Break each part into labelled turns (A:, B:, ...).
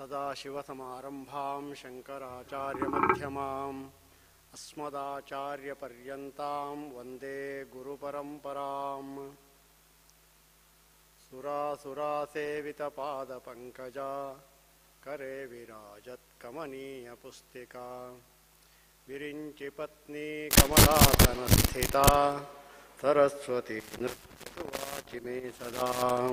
A: सदाशिवसमारम्भां शङ्कराचार्यमध्यमाम् अस्मदाचार्यपर्यन्तां वन्दे गुरुपरम्पराम् सुरासुरासेवितपादपङ्कजा करे विराजत्कमनीयपुस्तिका विरिञ्चिपत्नी कमलासनस्थिता सरस्वती नृत्यवाचि मे सदा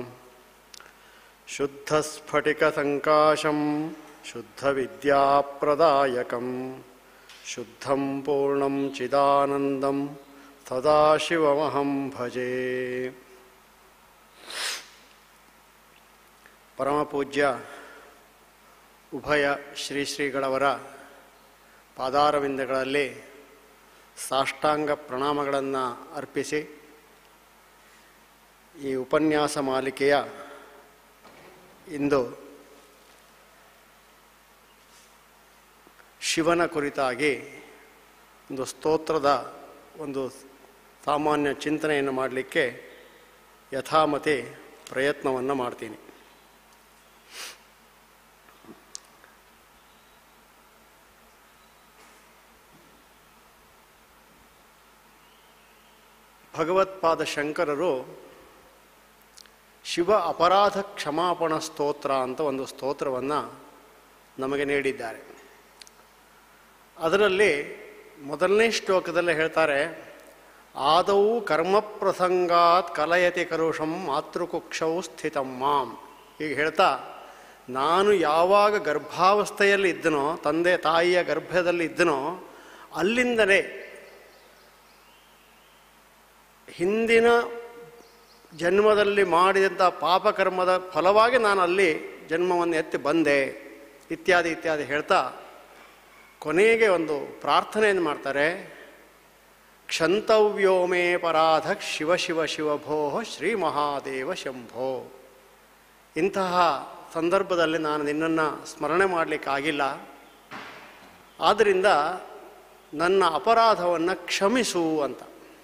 A: शुद्धस्फटिकसङ्काशं शुद्धविद्याप्रदायकं शुद्धं पूर्णं चिदानन्दं सदाशिवमहं भजे ಪರಮಪೂಜ್ಯ ಉಭಯ ಶ್ರೀ ಶ್ರೀಗಳವರ ಪಾದಾರವಿಂದಗಳಲ್ಲಿ ಸಾಷ್ಟಾಂಗ ಪ್ರಣಾಮಗಳನ್ನು ಅರ್ಪಿಸಿ ಈ ಉಪನ್ಯಾಸ ಮಾಲಿಕೆಯ ಇಂದು ಶಿವನ ಕುರಿತಾಗಿ ಒಂದು ಸ್ತೋತ್ರದ ಒಂದು ಸಾಮಾನ್ಯ ಚಿಂತನೆಯನ್ನು ಮಾಡಲಿಕ್ಕೆ ಯಥಾಮತಿ ಪ್ರಯತ್ನವನ್ನು ಮಾಡ್ತೀನಿ ಭಗವತ್ಪಾದ ಶಂಕರರು ಶಿವ ಅಪರಾಧ ಕ್ಷಮಾಪಣ ಸ್ತೋತ್ರ ಅಂತ ಒಂದು ಸ್ತೋತ್ರವನ್ನು ನಮಗೆ ನೀಡಿದ್ದಾರೆ ಅದರಲ್ಲಿ ಮೊದಲನೇ ಶ್ಲೋಕದಲ್ಲಿ ಹೇಳ್ತಾರೆ ಆದೌ ಕರ್ಮ ಪ್ರಸಂಗಾತ್ ಕಲಯತಿ ಕರುಷಂ ಮಾತೃಕುಕ್ಷೌ ಸ್ಥಿತಂ ಮಾಂ ಹೀಗೆ ಹೇಳ್ತಾ ನಾನು ಯಾವಾಗ ಗರ್ಭಾವಸ್ಥೆಯಲ್ಲಿ ಇದ್ದನೋ ತಂದೆ ತಾಯಿಯ ಗರ್ಭದಲ್ಲಿ ಇದ್ದನೋ ಅಲ್ಲಿಂದಲೇ ಹಿಂದಿನ ಜನ್ಮದಲ್ಲಿ ಮಾಡಿದಂಥ ಪಾಪಕರ್ಮದ ಫಲವಾಗಿ ನಾನು ಅಲ್ಲಿ ಜನ್ಮವನ್ನು ಎತ್ತಿ ಬಂದೆ ಇತ್ಯಾದಿ ಇತ್ಯಾದಿ ಹೇಳ್ತಾ ಕೊನೆಗೆ ಒಂದು ಪ್ರಾರ್ಥನೆಯನ್ನು ಮಾಡ್ತಾರೆ ಕ್ಷಂತವ್ಯೋಮೇ ಪರಾಧ ಶಿವ ಶಿವ ಶಿವಭೋ ಶ್ರೀ ಮಹಾದೇವ ಶಂಭೋ ಇಂತಹ ಸಂದರ್ಭದಲ್ಲಿ ನಾನು ನಿನ್ನನ್ನು ಸ್ಮರಣೆ ಮಾಡಲಿಕ್ಕಾಗಿಲ್ಲ ಆದ್ದರಿಂದ ನನ್ನ ಅಪರಾಧವನ್ನು ಕ್ಷಮಿಸು ಅಂತ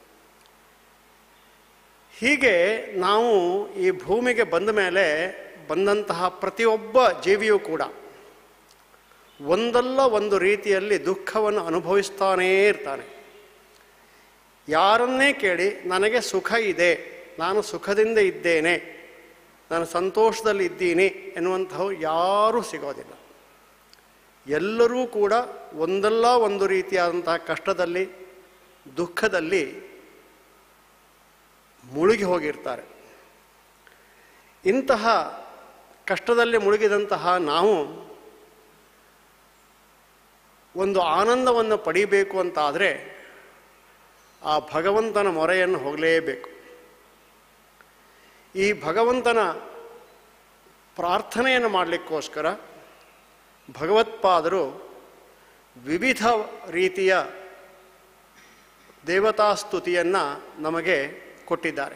A: ಹೀಗೆ ನಾವು ಈ ಭೂಮಿಗೆ ಬಂದ ಮೇಲೆ ಬಂದಂತಹ ಪ್ರತಿಯೊಬ್ಬ ಜೀವಿಯೂ ಕೂಡ ಒಂದಲ್ಲ ಒಂದು ರೀತಿಯಲ್ಲಿ ದುಃಖವನ್ನು ಅನುಭವಿಸ್ತಾನೇ ಇರ್ತಾನೆ ಯಾರನ್ನೇ ಕೇಳಿ ನನಗೆ ಸುಖ ಇದೆ ನಾನು ಸುಖದಿಂದ ಇದ್ದೇನೆ ನಾನು ಸಂತೋಷದಲ್ಲಿ ಇದ್ದೀನಿ ಎನ್ನುವಂಥವು ಯಾರೂ ಸಿಗೋದಿಲ್ಲ ಎಲ್ಲರೂ ಕೂಡ ಒಂದಲ್ಲ ಒಂದು ರೀತಿಯಾದಂತಹ ಕಷ್ಟದಲ್ಲಿ ದುಃಖದಲ್ಲಿ ಮುಳುಗಿ ಹೋಗಿರ್ತಾರೆ ಇಂತಹ ಕಷ್ಟದಲ್ಲಿ ಮುಳುಗಿದಂತಹ ನಾವು ಒಂದು ಆನಂದವನ್ನು ಪಡಿಬೇಕು ಅಂತಾದರೆ ಆ ಭಗವಂತನ ಮೊರೆಯನ್ನು ಹೋಗಲೇಬೇಕು ಈ ಭಗವಂತನ ಪ್ರಾರ್ಥನೆಯನ್ನು ಮಾಡಲಿಕ್ಕೋಸ್ಕರ ಭಗವತ್ಪಾದರು ವಿವಿಧ ರೀತಿಯ ದೇವತಾಸ್ತುತಿಯನ್ನು ನಮಗೆ ಕೊಟ್ಟಿದ್ದಾರೆ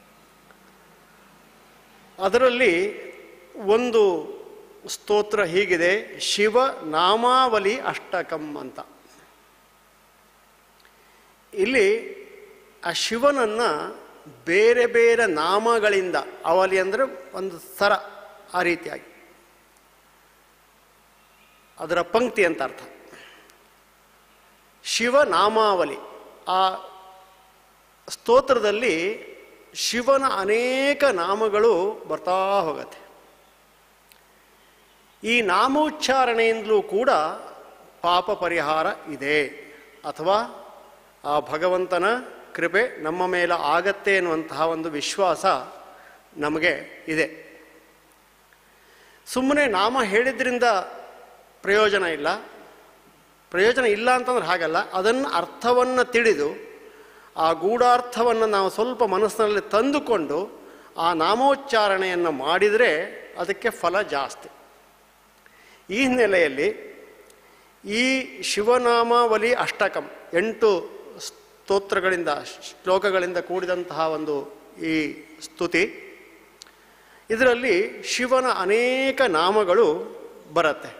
A: ಅದರಲ್ಲಿ ಒಂದು ಸ್ತೋತ್ರ ಹೀಗಿದೆ ಶಿವ ನಾಮಾವಲಿ ಅಷ್ಟಕಂ ಅಂತ ಇಲ್ಲಿ ಆ ಶಿವನನ್ನು ಬೇರೆ ಬೇರೆ ನಾಮಗಳಿಂದ ಅವಲಿ ಅಂದರೆ ಒಂದು ಸರ ಆ ರೀತಿಯಾಗಿ ಅದರ ಪಂಕ್ತಿ ಅಂತ ಅರ್ಥ ಶಿವ ನಾಮಾವಲಿ ಆ ಸ್ತೋತ್ರದಲ್ಲಿ ಶಿವನ ಅನೇಕ ನಾಮಗಳು ಬರ್ತಾ ಹೋಗತ್ತೆ ಈ ನಾಮೋಚ್ಚಾರಣೆಯಿಂದಲೂ ಕೂಡ ಪಾಪ ಪರಿಹಾರ ಇದೆ ಅಥವಾ ಆ ಭಗವಂತನ ಕೃಪೆ ನಮ್ಮ ಮೇಲೆ ಆಗತ್ತೆ ಎನ್ನುವಂತಹ ಒಂದು ವಿಶ್ವಾಸ ನಮಗೆ ಇದೆ ಸುಮ್ಮನೆ ನಾಮ ಹೇಳಿದ್ರಿಂದ ಪ್ರಯೋಜನ ಇಲ್ಲ ಪ್ರಯೋಜನ ಇಲ್ಲ ಅಂತಂದ್ರೆ ಹಾಗಲ್ಲ ಅದನ್ನು ಅರ್ಥವನ್ನು ತಿಳಿದು ಆ ಗೂಢಾರ್ಥವನ್ನು ನಾವು ಸ್ವಲ್ಪ ಮನಸ್ಸಿನಲ್ಲಿ ತಂದುಕೊಂಡು ಆ ನಾಮೋಚ್ಚಾರಣೆಯನ್ನು ಮಾಡಿದರೆ ಅದಕ್ಕೆ ಫಲ ಜಾಸ್ತಿ ಈ ಹಿನ್ನೆಲೆಯಲ್ಲಿ ಈ ಶಿವನಾಮಾವಲಿ ಅಷ್ಟಕಂ ಎಂಟು ಸ್ತೋತ್ರಗಳಿಂದ ಶ್ಲೋಕಗಳಿಂದ ಕೂಡಿದಂತಹ ಒಂದು ಈ ಸ್ತುತಿ ಇದರಲ್ಲಿ ಶಿವನ ಅನೇಕ ನಾಮಗಳು ಬರುತ್ತೆ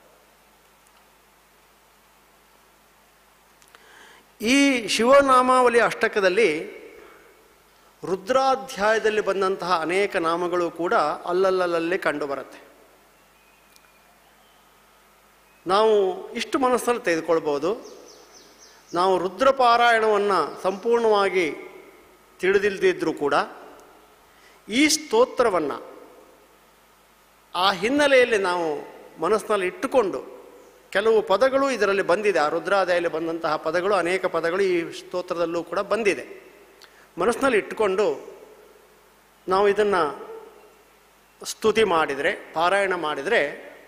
A: ಈ ಶಿವನಾಮಾವಳಿ ಅಷ್ಟಕದಲ್ಲಿ ರುದ್ರಾಧ್ಯಾಯದಲ್ಲಿ ಬಂದಂತಹ ಅನೇಕ ನಾಮಗಳು ಕೂಡ ಅಲ್ಲಲ್ಲಲ್ಲಿ ಕಂಡುಬರುತ್ತೆ ನಾವು ಇಷ್ಟು ಮನಸ್ಸಲ್ಲಿ ತೆಗೆದುಕೊಳ್ಬೋದು ನಾವು ರುದ್ರಪಾರಾಯಣವನ್ನು ಸಂಪೂರ್ಣವಾಗಿ ತಿಳಿದಿಲ್ಲದಿದ್ದರೂ ಕೂಡ ಈ ಸ್ತೋತ್ರವನ್ನು ಆ ಹಿನ್ನೆಲೆಯಲ್ಲಿ ನಾವು ಮನಸ್ಸಿನಲ್ಲಿ ಇಟ್ಟುಕೊಂಡು ಕೆಲವು ಪದಗಳು ಇದರಲ್ಲಿ ಬಂದಿದೆ ಆ ರುದ್ರಾದಯಲ್ಲಿ ಬಂದಂತಹ ಪದಗಳು ಅನೇಕ ಪದಗಳು ಈ ಸ್ತೋತ್ರದಲ್ಲೂ ಕೂಡ ಬಂದಿದೆ ಮನಸ್ಸಿನಲ್ಲಿ ಇಟ್ಟುಕೊಂಡು ನಾವು ಇದನ್ನು ಸ್ತುತಿ ಮಾಡಿದರೆ ಪಾರಾಯಣ ಮಾಡಿದರೆ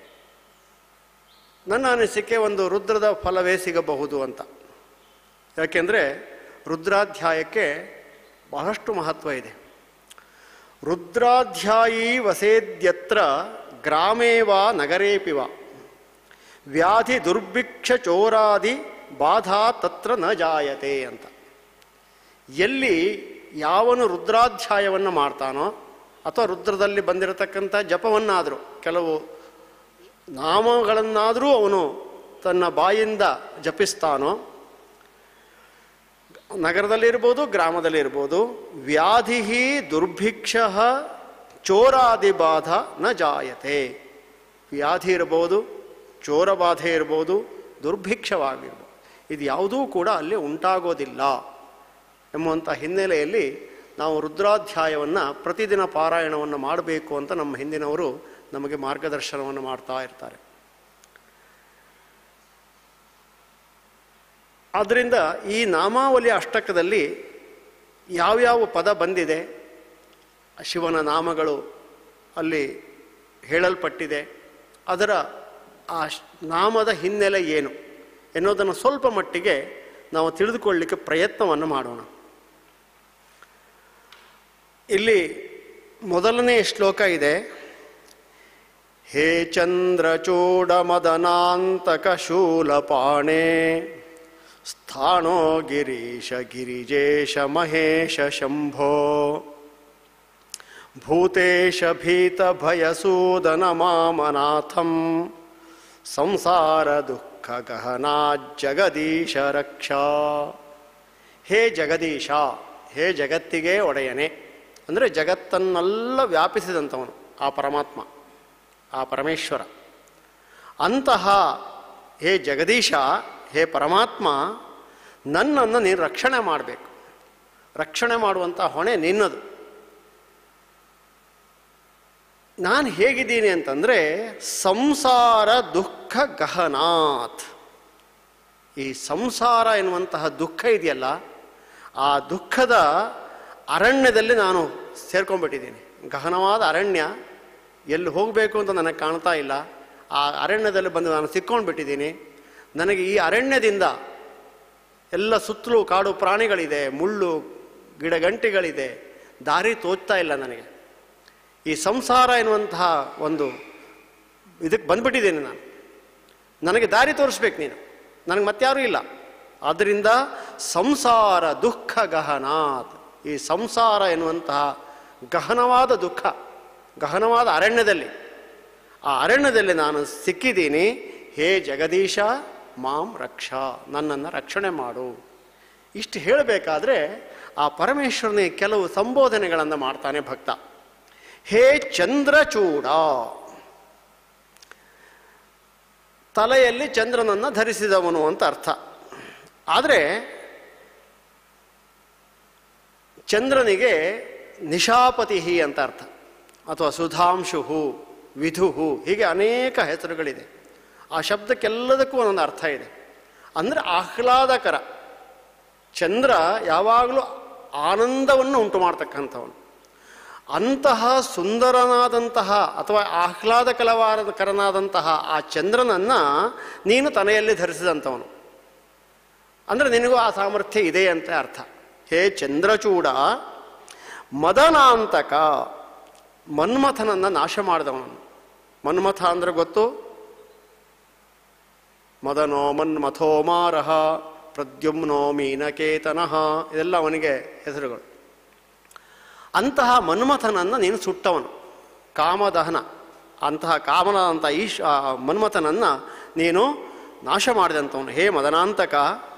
A: ನನ್ನ ಅನಿಸಿಕೆ ಒಂದು ರುದ್ರದ ಫಲವೇ ಸಿಗಬಹುದು ಅಂತ ಯಾಕೆಂದರೆ ರುದ್ರಾಧ್ಯಾಯಕ್ಕೆ ಬಹಳಷ್ಟು ಮಹತ್ವ ಇದೆ ರುದ್ರಾಧ್ಯಾಯೀ ವಸೇದ್ಯತ್ರ ಗ್ರಾಮೇವ ನಗರೇಪಿವ ವ್ಯಾಧಿ ದುರ್ಭಿಕ್ಷ ಚೋರಾದಿ ಬಾಧಾ ತತ್ರ ನ ಜಾಯತೆ ಅಂತ ಎಲ್ಲಿ ಯಾವನು ರುದ್ರಾಧ್ಯಾಯವನ್ನು ಮಾಡ್ತಾನೋ ಅಥವಾ ರುದ್ರದಲ್ಲಿ ಬಂದಿರತಕ್ಕಂಥ ಜಪವನ್ನಾದರೂ ಕೆಲವು ನಾಮಗಳನ್ನಾದರೂ ಅವನು ತನ್ನ ಬಾಯಿಂದ ಜಪಿಸ್ತಾನೋ ನಗರದಲ್ಲಿರ್ಬೋದು ಗ್ರಾಮದಲ್ಲಿರ್ಬೋದು ವ್ಯಾಧಿ ದುರ್ಭಿಕ್ಷ ಚೋರಾದಿ ಬಾಧ ನ ಜಾಯತೆ ವ್ಯಾಧಿ ಇರ್ಬೋದು ಚೋರ ಬಾಧೆ ಇರ್ಬೋದು ದುರ್ಭಿಕ್ಷವಾಗಿರ್ಬೋದು ಇದು ಯಾವುದೂ ಕೂಡ ಅಲ್ಲಿ ಉಂಟಾಗೋದಿಲ್ಲ ಎಂಬುವಂಥ ಹಿನ್ನೆಲೆಯಲ್ಲಿ ನಾವು ರುದ್ರಾಧ್ಯಾಯವನ್ನು ಪ್ರತಿದಿನ ಪಾರಾಯಣವನ್ನು ಮಾಡಬೇಕು ಅಂತ ನಮ್ಮ ಹಿಂದಿನವರು ನಮಗೆ ಮಾರ್ಗದರ್ಶನವನ್ನು ಮಾಡ್ತಾ ಇರ್ತಾರೆ ಆದ್ದರಿಂದ ಈ ನಾಮಾವಳಿ ಅಷ್ಟಕದಲ್ಲಿ ಯಾವ್ಯಾವ ಪದ ಬಂದಿದೆ ಶಿವನ ನಾಮಗಳು ಅಲ್ಲಿ ಹೇಳಲ್ಪಟ್ಟಿದೆ ಅದರ ಆ ಶ್- ನಾಮದ ಹಿನ್ನೆಲೆ ಏನು ಎನ್ನುವುದನ್ನು ಸ್ವಲ್ಪ ಮಟ್ಟಿಗೆ ನಾವು ತಿಳಿದುಕೊಳ್ಳಲಿಕ್ಕೆ ಪ್ರಯತ್ನವನ್ನು ಮಾಡೋಣ ಇಲ್ಲಿ ಮೊದಲನೇ ಶ್ಲೋಕ ಇದೆ ಹೇ ಚಂದ್ರಚೂಡ ಮದನಾಂತಕ ಶೂಲಪಾಣೆ ಸ್ಥಾಣೋ ಗಿರೀಶ ಗಿರಿಜೇಶ ಮಹೇಶ ಶಂಭೋ ಭೂತೇಶ ಭೀತ ಭಯಸೂದನ ಮಾಮನಾಥಂ ಸಂಸಾರ ದುಃಖ ಗಹನಾ ಜಗದೀಶ ರಕ್ಷಾ ಹೇ ಜಗದೀಶ ಹೇ ಜಗತ್ತಿಗೆ ಒಡೆಯನೆ ಅಂದರೆ ಜಗತ್ತನ್ನೆಲ್ಲ ವ್ಯಾಪಿಸಿದಂಥವನು ಆ ಪರಮಾತ್ಮ ಆ ಪರಮೇಶ್ವರ ಅಂತಹ ಹೇ ಜಗದೀಶ ಹೇ ಪರಮಾತ್ಮ ನನ್ನನ್ನು ನೀನು ರಕ್ಷಣೆ ಮಾಡಬೇಕು ರಕ್ಷಣೆ ಮಾಡುವಂಥ ಹೊಣೆ ನಿನ್ನದು ನಾನು ಹೇಗಿದ್ದೀನಿ ಅಂತಂದರೆ ಸಂಸಾರ ದುಃಖ ಗಹನಾಥ್ ಈ ಸಂಸಾರ ಎನ್ನುವಂತಹ ದುಃಖ ಇದೆಯಲ್ಲ ಆ ದುಃಖದ ಅರಣ್ಯದಲ್ಲಿ ನಾನು ಸೇರ್ಕೊಂಡ್ಬಿಟ್ಟಿದ್ದೀನಿ ಗಹನವಾದ ಅರಣ್ಯ ಎಲ್ಲಿ ಹೋಗಬೇಕು ಅಂತ ನನಗೆ ಕಾಣ್ತಾ ಇಲ್ಲ ಆ ಅರಣ್ಯದಲ್ಲಿ ಬಂದು ನಾನು ಸಿಕ್ಕೊಂಡ್ಬಿಟ್ಟಿದ್ದೀನಿ ನನಗೆ ಈ ಅರಣ್ಯದಿಂದ ಎಲ್ಲ ಸುತ್ತಲೂ ಕಾಡು ಪ್ರಾಣಿಗಳಿದೆ ಮುಳ್ಳು ಗಿಡಗಂಟಿಗಳಿದೆ ದಾರಿ ತೋಚ್ತಾ ಇಲ್ಲ ನನಗೆ ಈ ಸಂಸಾರ ಎನ್ನುವಂತಹ ಒಂದು ಇದಕ್ಕೆ ಬಂದ್ಬಿಟ್ಟಿದ್ದೀನಿ ನಾನು ನನಗೆ ದಾರಿ ತೋರಿಸ್ಬೇಕು ನೀನು ನನಗೆ ಮತ್ತಾರೂ ಇಲ್ಲ ಆದ್ದರಿಂದ ಸಂಸಾರ ದುಃಖ ಗಹನಾತ್ ಈ ಸಂಸಾರ ಎನ್ನುವಂತಹ ಗಹನವಾದ ದುಃಖ ಗಹನವಾದ ಅರಣ್ಯದಲ್ಲಿ ಆ ಅರಣ್ಯದಲ್ಲಿ ನಾನು ಸಿಕ್ಕಿದ್ದೀನಿ ಹೇ ಜಗದೀಶ ಮಾಂ ರಕ್ಷಾ ನನ್ನನ್ನು ರಕ್ಷಣೆ ಮಾಡು ಇಷ್ಟು ಹೇಳಬೇಕಾದ್ರೆ ಆ ಪರಮೇಶ್ವರನಿಗೆ ಕೆಲವು ಸಂಬೋಧನೆಗಳನ್ನು ಮಾಡ್ತಾನೆ ಭಕ್ತ ಹೇ ಚಂದ್ರಚೂಡ ತಲೆಯಲ್ಲಿ ಚಂದ್ರನನ್ನು ಧರಿಸಿದವನು ಅಂತ ಅರ್ಥ ಆದರೆ ಚಂದ್ರನಿಗೆ ನಿಶಾಪತಿ ಅಂತ ಅರ್ಥ ಅಥವಾ ಸುಧಾಂಶು ವಿಧುಹು ಹೀಗೆ ಅನೇಕ ಹೆಸರುಗಳಿದೆ ಆ ಶಬ್ದಕ್ಕೆಲ್ಲದಕ್ಕೂ ಒಂದೊಂದು ಅರ್ಥ ಇದೆ ಅಂದರೆ ಆಹ್ಲಾದಕರ ಚಂದ್ರ ಯಾವಾಗಲೂ ಆನಂದವನ್ನು ಉಂಟು ಮಾಡ್ತಕ್ಕಂಥವನು ಅಂತಹ ಸುಂದರನಾದಂತಹ ಅಥವಾ ಆಹ್ಲಾದಕರವಾದ ಕರನಾದಂತಹ ಆ ಚಂದ್ರನನ್ನು ನೀನು ತನೆಯಲ್ಲಿ ಧರಿಸಿದಂಥವನು ಅಂದರೆ ನಿನಗೂ ಆ ಸಾಮರ್ಥ್ಯ ಇದೆ ಅಂತ ಅರ್ಥ ಹೇ ಚಂದ್ರಚೂಡ ಮದನಾಂತಕ ಮನ್ಮಥನನ್ನು ನಾಶ ಮಾಡಿದವನು ಮನ್ಮಥ ಅಂದ್ರೆ ಗೊತ್ತು ಮದನೋ ಮನ್ಮಥೋ ಮಾರಹ ಪ್ರದ್ಯುಮ್ನೋ ಮೀನಕೇತನಃ ಇದೆಲ್ಲ ಅವನಿಗೆ ಹೆಸರುಗಳು ಅಂತಹ ಮನ್ಮಥನನ್ನು ನೀನು ಸುಟ್ಟವನು ಕಾಮದಹನ ಅಂತಹ ಕಾಮನಾದಂಥ ಈಶ್ ಆ ಮನ್ಮಥನನ್ನು ನೀನು ನಾಶ ಮಾಡಿದಂಥವನು ಹೇ ಮದನಾಂತಕ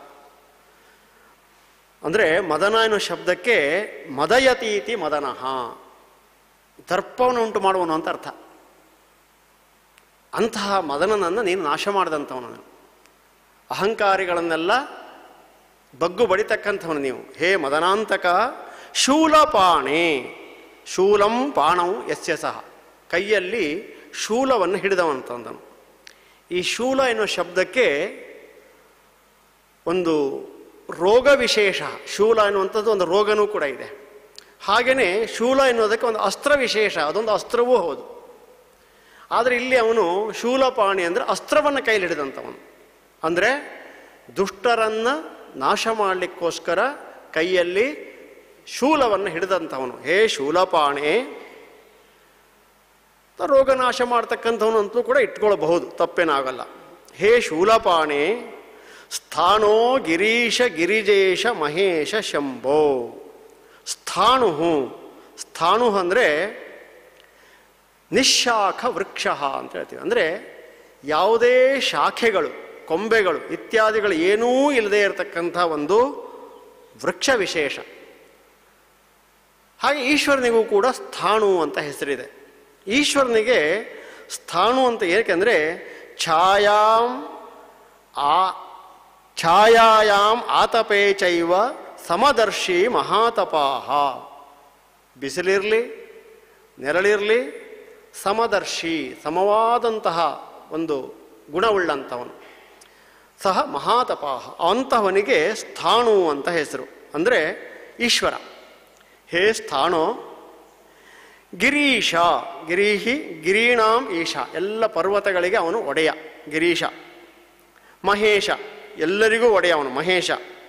A: ಅಂದರೆ ಮದನ ಎನ್ನುವ ಶಬ್ದಕ್ಕೆ ಮದಯತೀತಿ ಮದನಃ ದರ್ಪವನ್ನು ಉಂಟು ಮಾಡುವನು ಅಂತ ಅರ್ಥ ಅಂತಹ ಮದನನನ್ನು ನೀನು ನಾಶ ಮಾಡಿದಂಥವನು ನೀನು. ಅಹಂಕಾರಿಗಳನ್ನೆಲ್ಲ ಬಗ್ಗು ಬಡಿತಕ್ಕಂಥವನು ನೀವು ಹೇ ಮದನಾಂತಕ ಶೂಲಪಾಣೆ ಶೂಲಂ ಪಾಣಂ ಯಸ್ಯ ಸಹ ಕೈಯಲ್ಲಿ ಶೂಲವನ್ನು ಹಿಡಿದವಂತಂದನು ಈ ಶೂಲ ಎನ್ನುವ ಶಬ್ದಕ್ಕೆ ಒಂದು ರೋಗ ವಿಶೇಷ ಶೂಲ ಎನ್ನುವಂಥದ್ದು ಒಂದು ರೋಗನೂ ಕೂಡ ಇದೆ ಹಾಗೆಯೇ ಶೂಲ ಎನ್ನುವುದಕ್ಕೆ ಒಂದು ಅಸ್ತ್ರ ವಿಶೇಷ ಅದೊಂದು ಅಸ್ತ್ರವೂ ಹೌದು ಆದರೆ ಇಲ್ಲಿ ಅವನು ಶೂಲಪಾಣಿ ಅಂದರೆ ಅಸ್ತ್ರವನ್ನು ಕೈಲಿ ಹಿಡಿದಂಥವನು ಅಂದರೆ ದುಷ್ಟರನ್ನು ನಾಶ ಮಾಡಲಿಕ್ಕೋಸ್ಕರ ಕೈಯಲ್ಲಿ ಶೂಲವನ್ನು ಹಿಡಿದಂಥವನು ಹೇ ಶೂಲಪಾಣೆ ರೋಗ ನಾಶ ಮಾಡ್ತಕ್ಕಂಥವನು ಅಂತಲೂ ಕೂಡ ಇಟ್ಕೊಳ್ಬಹುದು ತಪ್ಪೇನಾಗಲ್ಲ ಹೇ ಶೂಲಪಾಣೆ ಸ್ಥಾನೋ ಗಿರೀಶ ಗಿರಿಜೇಶ ಮಹೇಶ ಶಂಭೋ ಸ್ಥಾಣು ಸ್ಥಾಣು ಅಂದರೆ ನಿಶಾಖ ವೃಕ್ಷ ಅಂತ ಹೇಳ್ತೀವಿ ಅಂದರೆ ಯಾವುದೇ ಶಾಖೆಗಳು ಕೊಂಬೆಗಳು ಇತ್ಯಾದಿಗಳು ಏನೂ ಇಲ್ಲದೆ ಇರತಕ್ಕಂಥ ಒಂದು ವೃಕ್ಷ ವಿಶೇಷ ಹಾಗೆ ಈಶ್ವರನಿಗೂ ಕೂಡ ಸ್ಥಾಣು ಅಂತ ಹೆಸರಿದೆ ಈಶ್ವರನಿಗೆ ಸ್ಥಾಣು ಅಂತ ಏಕೆಂದರೆ ಛಾಯಾಂ ಆ ಛಾಯಾಯಾಮ್ ಆತಪೇ ಚೈವ ಸಮದರ್ಶಿ ಮಹಾತಪಾಹ ಬಿಸಿಲಿರಲಿ ನೆರಳಿರಲಿ ಸಮದರ್ಶಿ ಸಮವಾದಂತಹ ಒಂದು ಗುಣವುಳ್ಳಂಥವನು ಸಹ ಮಹಾತಪಾಹ ಅಂತಹವನಿಗೆ ಸ್ಥಾಣು ಅಂತ ಹೆಸರು ಅಂದರೆ ಈಶ್ವರ ಹೇ ಸ್ಥಾಣೋ ಗಿರೀಶ ಗಿರೀಹಿ ಗಿರೀಣಾಂ ಈಶ ಎಲ್ಲ ಪರ್ವತಗಳಿಗೆ ಅವನು ಒಡೆಯ ಗಿರೀಶ ಮಹೇಶ ಎಲ್ಲರಿಗೂ ಒಡೆಯ ಅವನು ಮಹೇಶ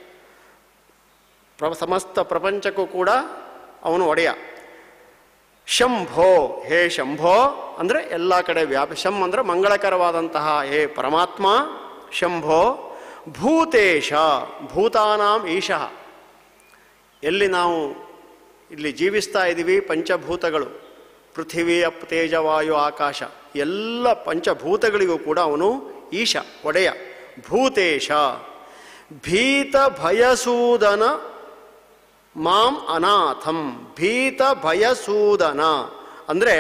A: ಪ್ರ ಸಮಸ್ತ ಪ್ರಪಂಚಕ್ಕೂ ಕೂಡ ಅವನು ಒಡೆಯ ಶಂಭೋ ಹೇ ಶಂಭೋ ಅಂದರೆ ಎಲ್ಲ ಕಡೆ ವ್ಯಾಪ ಶಂ ಅಂದರೆ ಮಂಗಳಕರವಾದಂತಹ ಹೇ ಪರಮಾತ್ಮ ಶಂಭೋ ಭೂತೇಶ ಭೂತಾನಾಂ ಈಶಃ ಎಲ್ಲಿ ನಾವು ಇಲ್ಲಿ ಜೀವಿಸ್ತಾ ಇದ್ದೀವಿ ಪಂಚಭೂತಗಳು ಪೃಥಿವಿ ಅಪ್ ತೇಜ ವಾಯು ಆಕಾಶ ಎಲ್ಲ ಪಂಚಭೂತಗಳಿಗೂ ಕೂಡ ಅವನು ಈಶ ಒಡೆಯ ಭೂತೇಶ ಭೀತ ಭಯಸೂದನ ಮಾಂ ಅನಾಥಂ ಭೀತ ಭಯಸೂದನ ಅಂದರೆ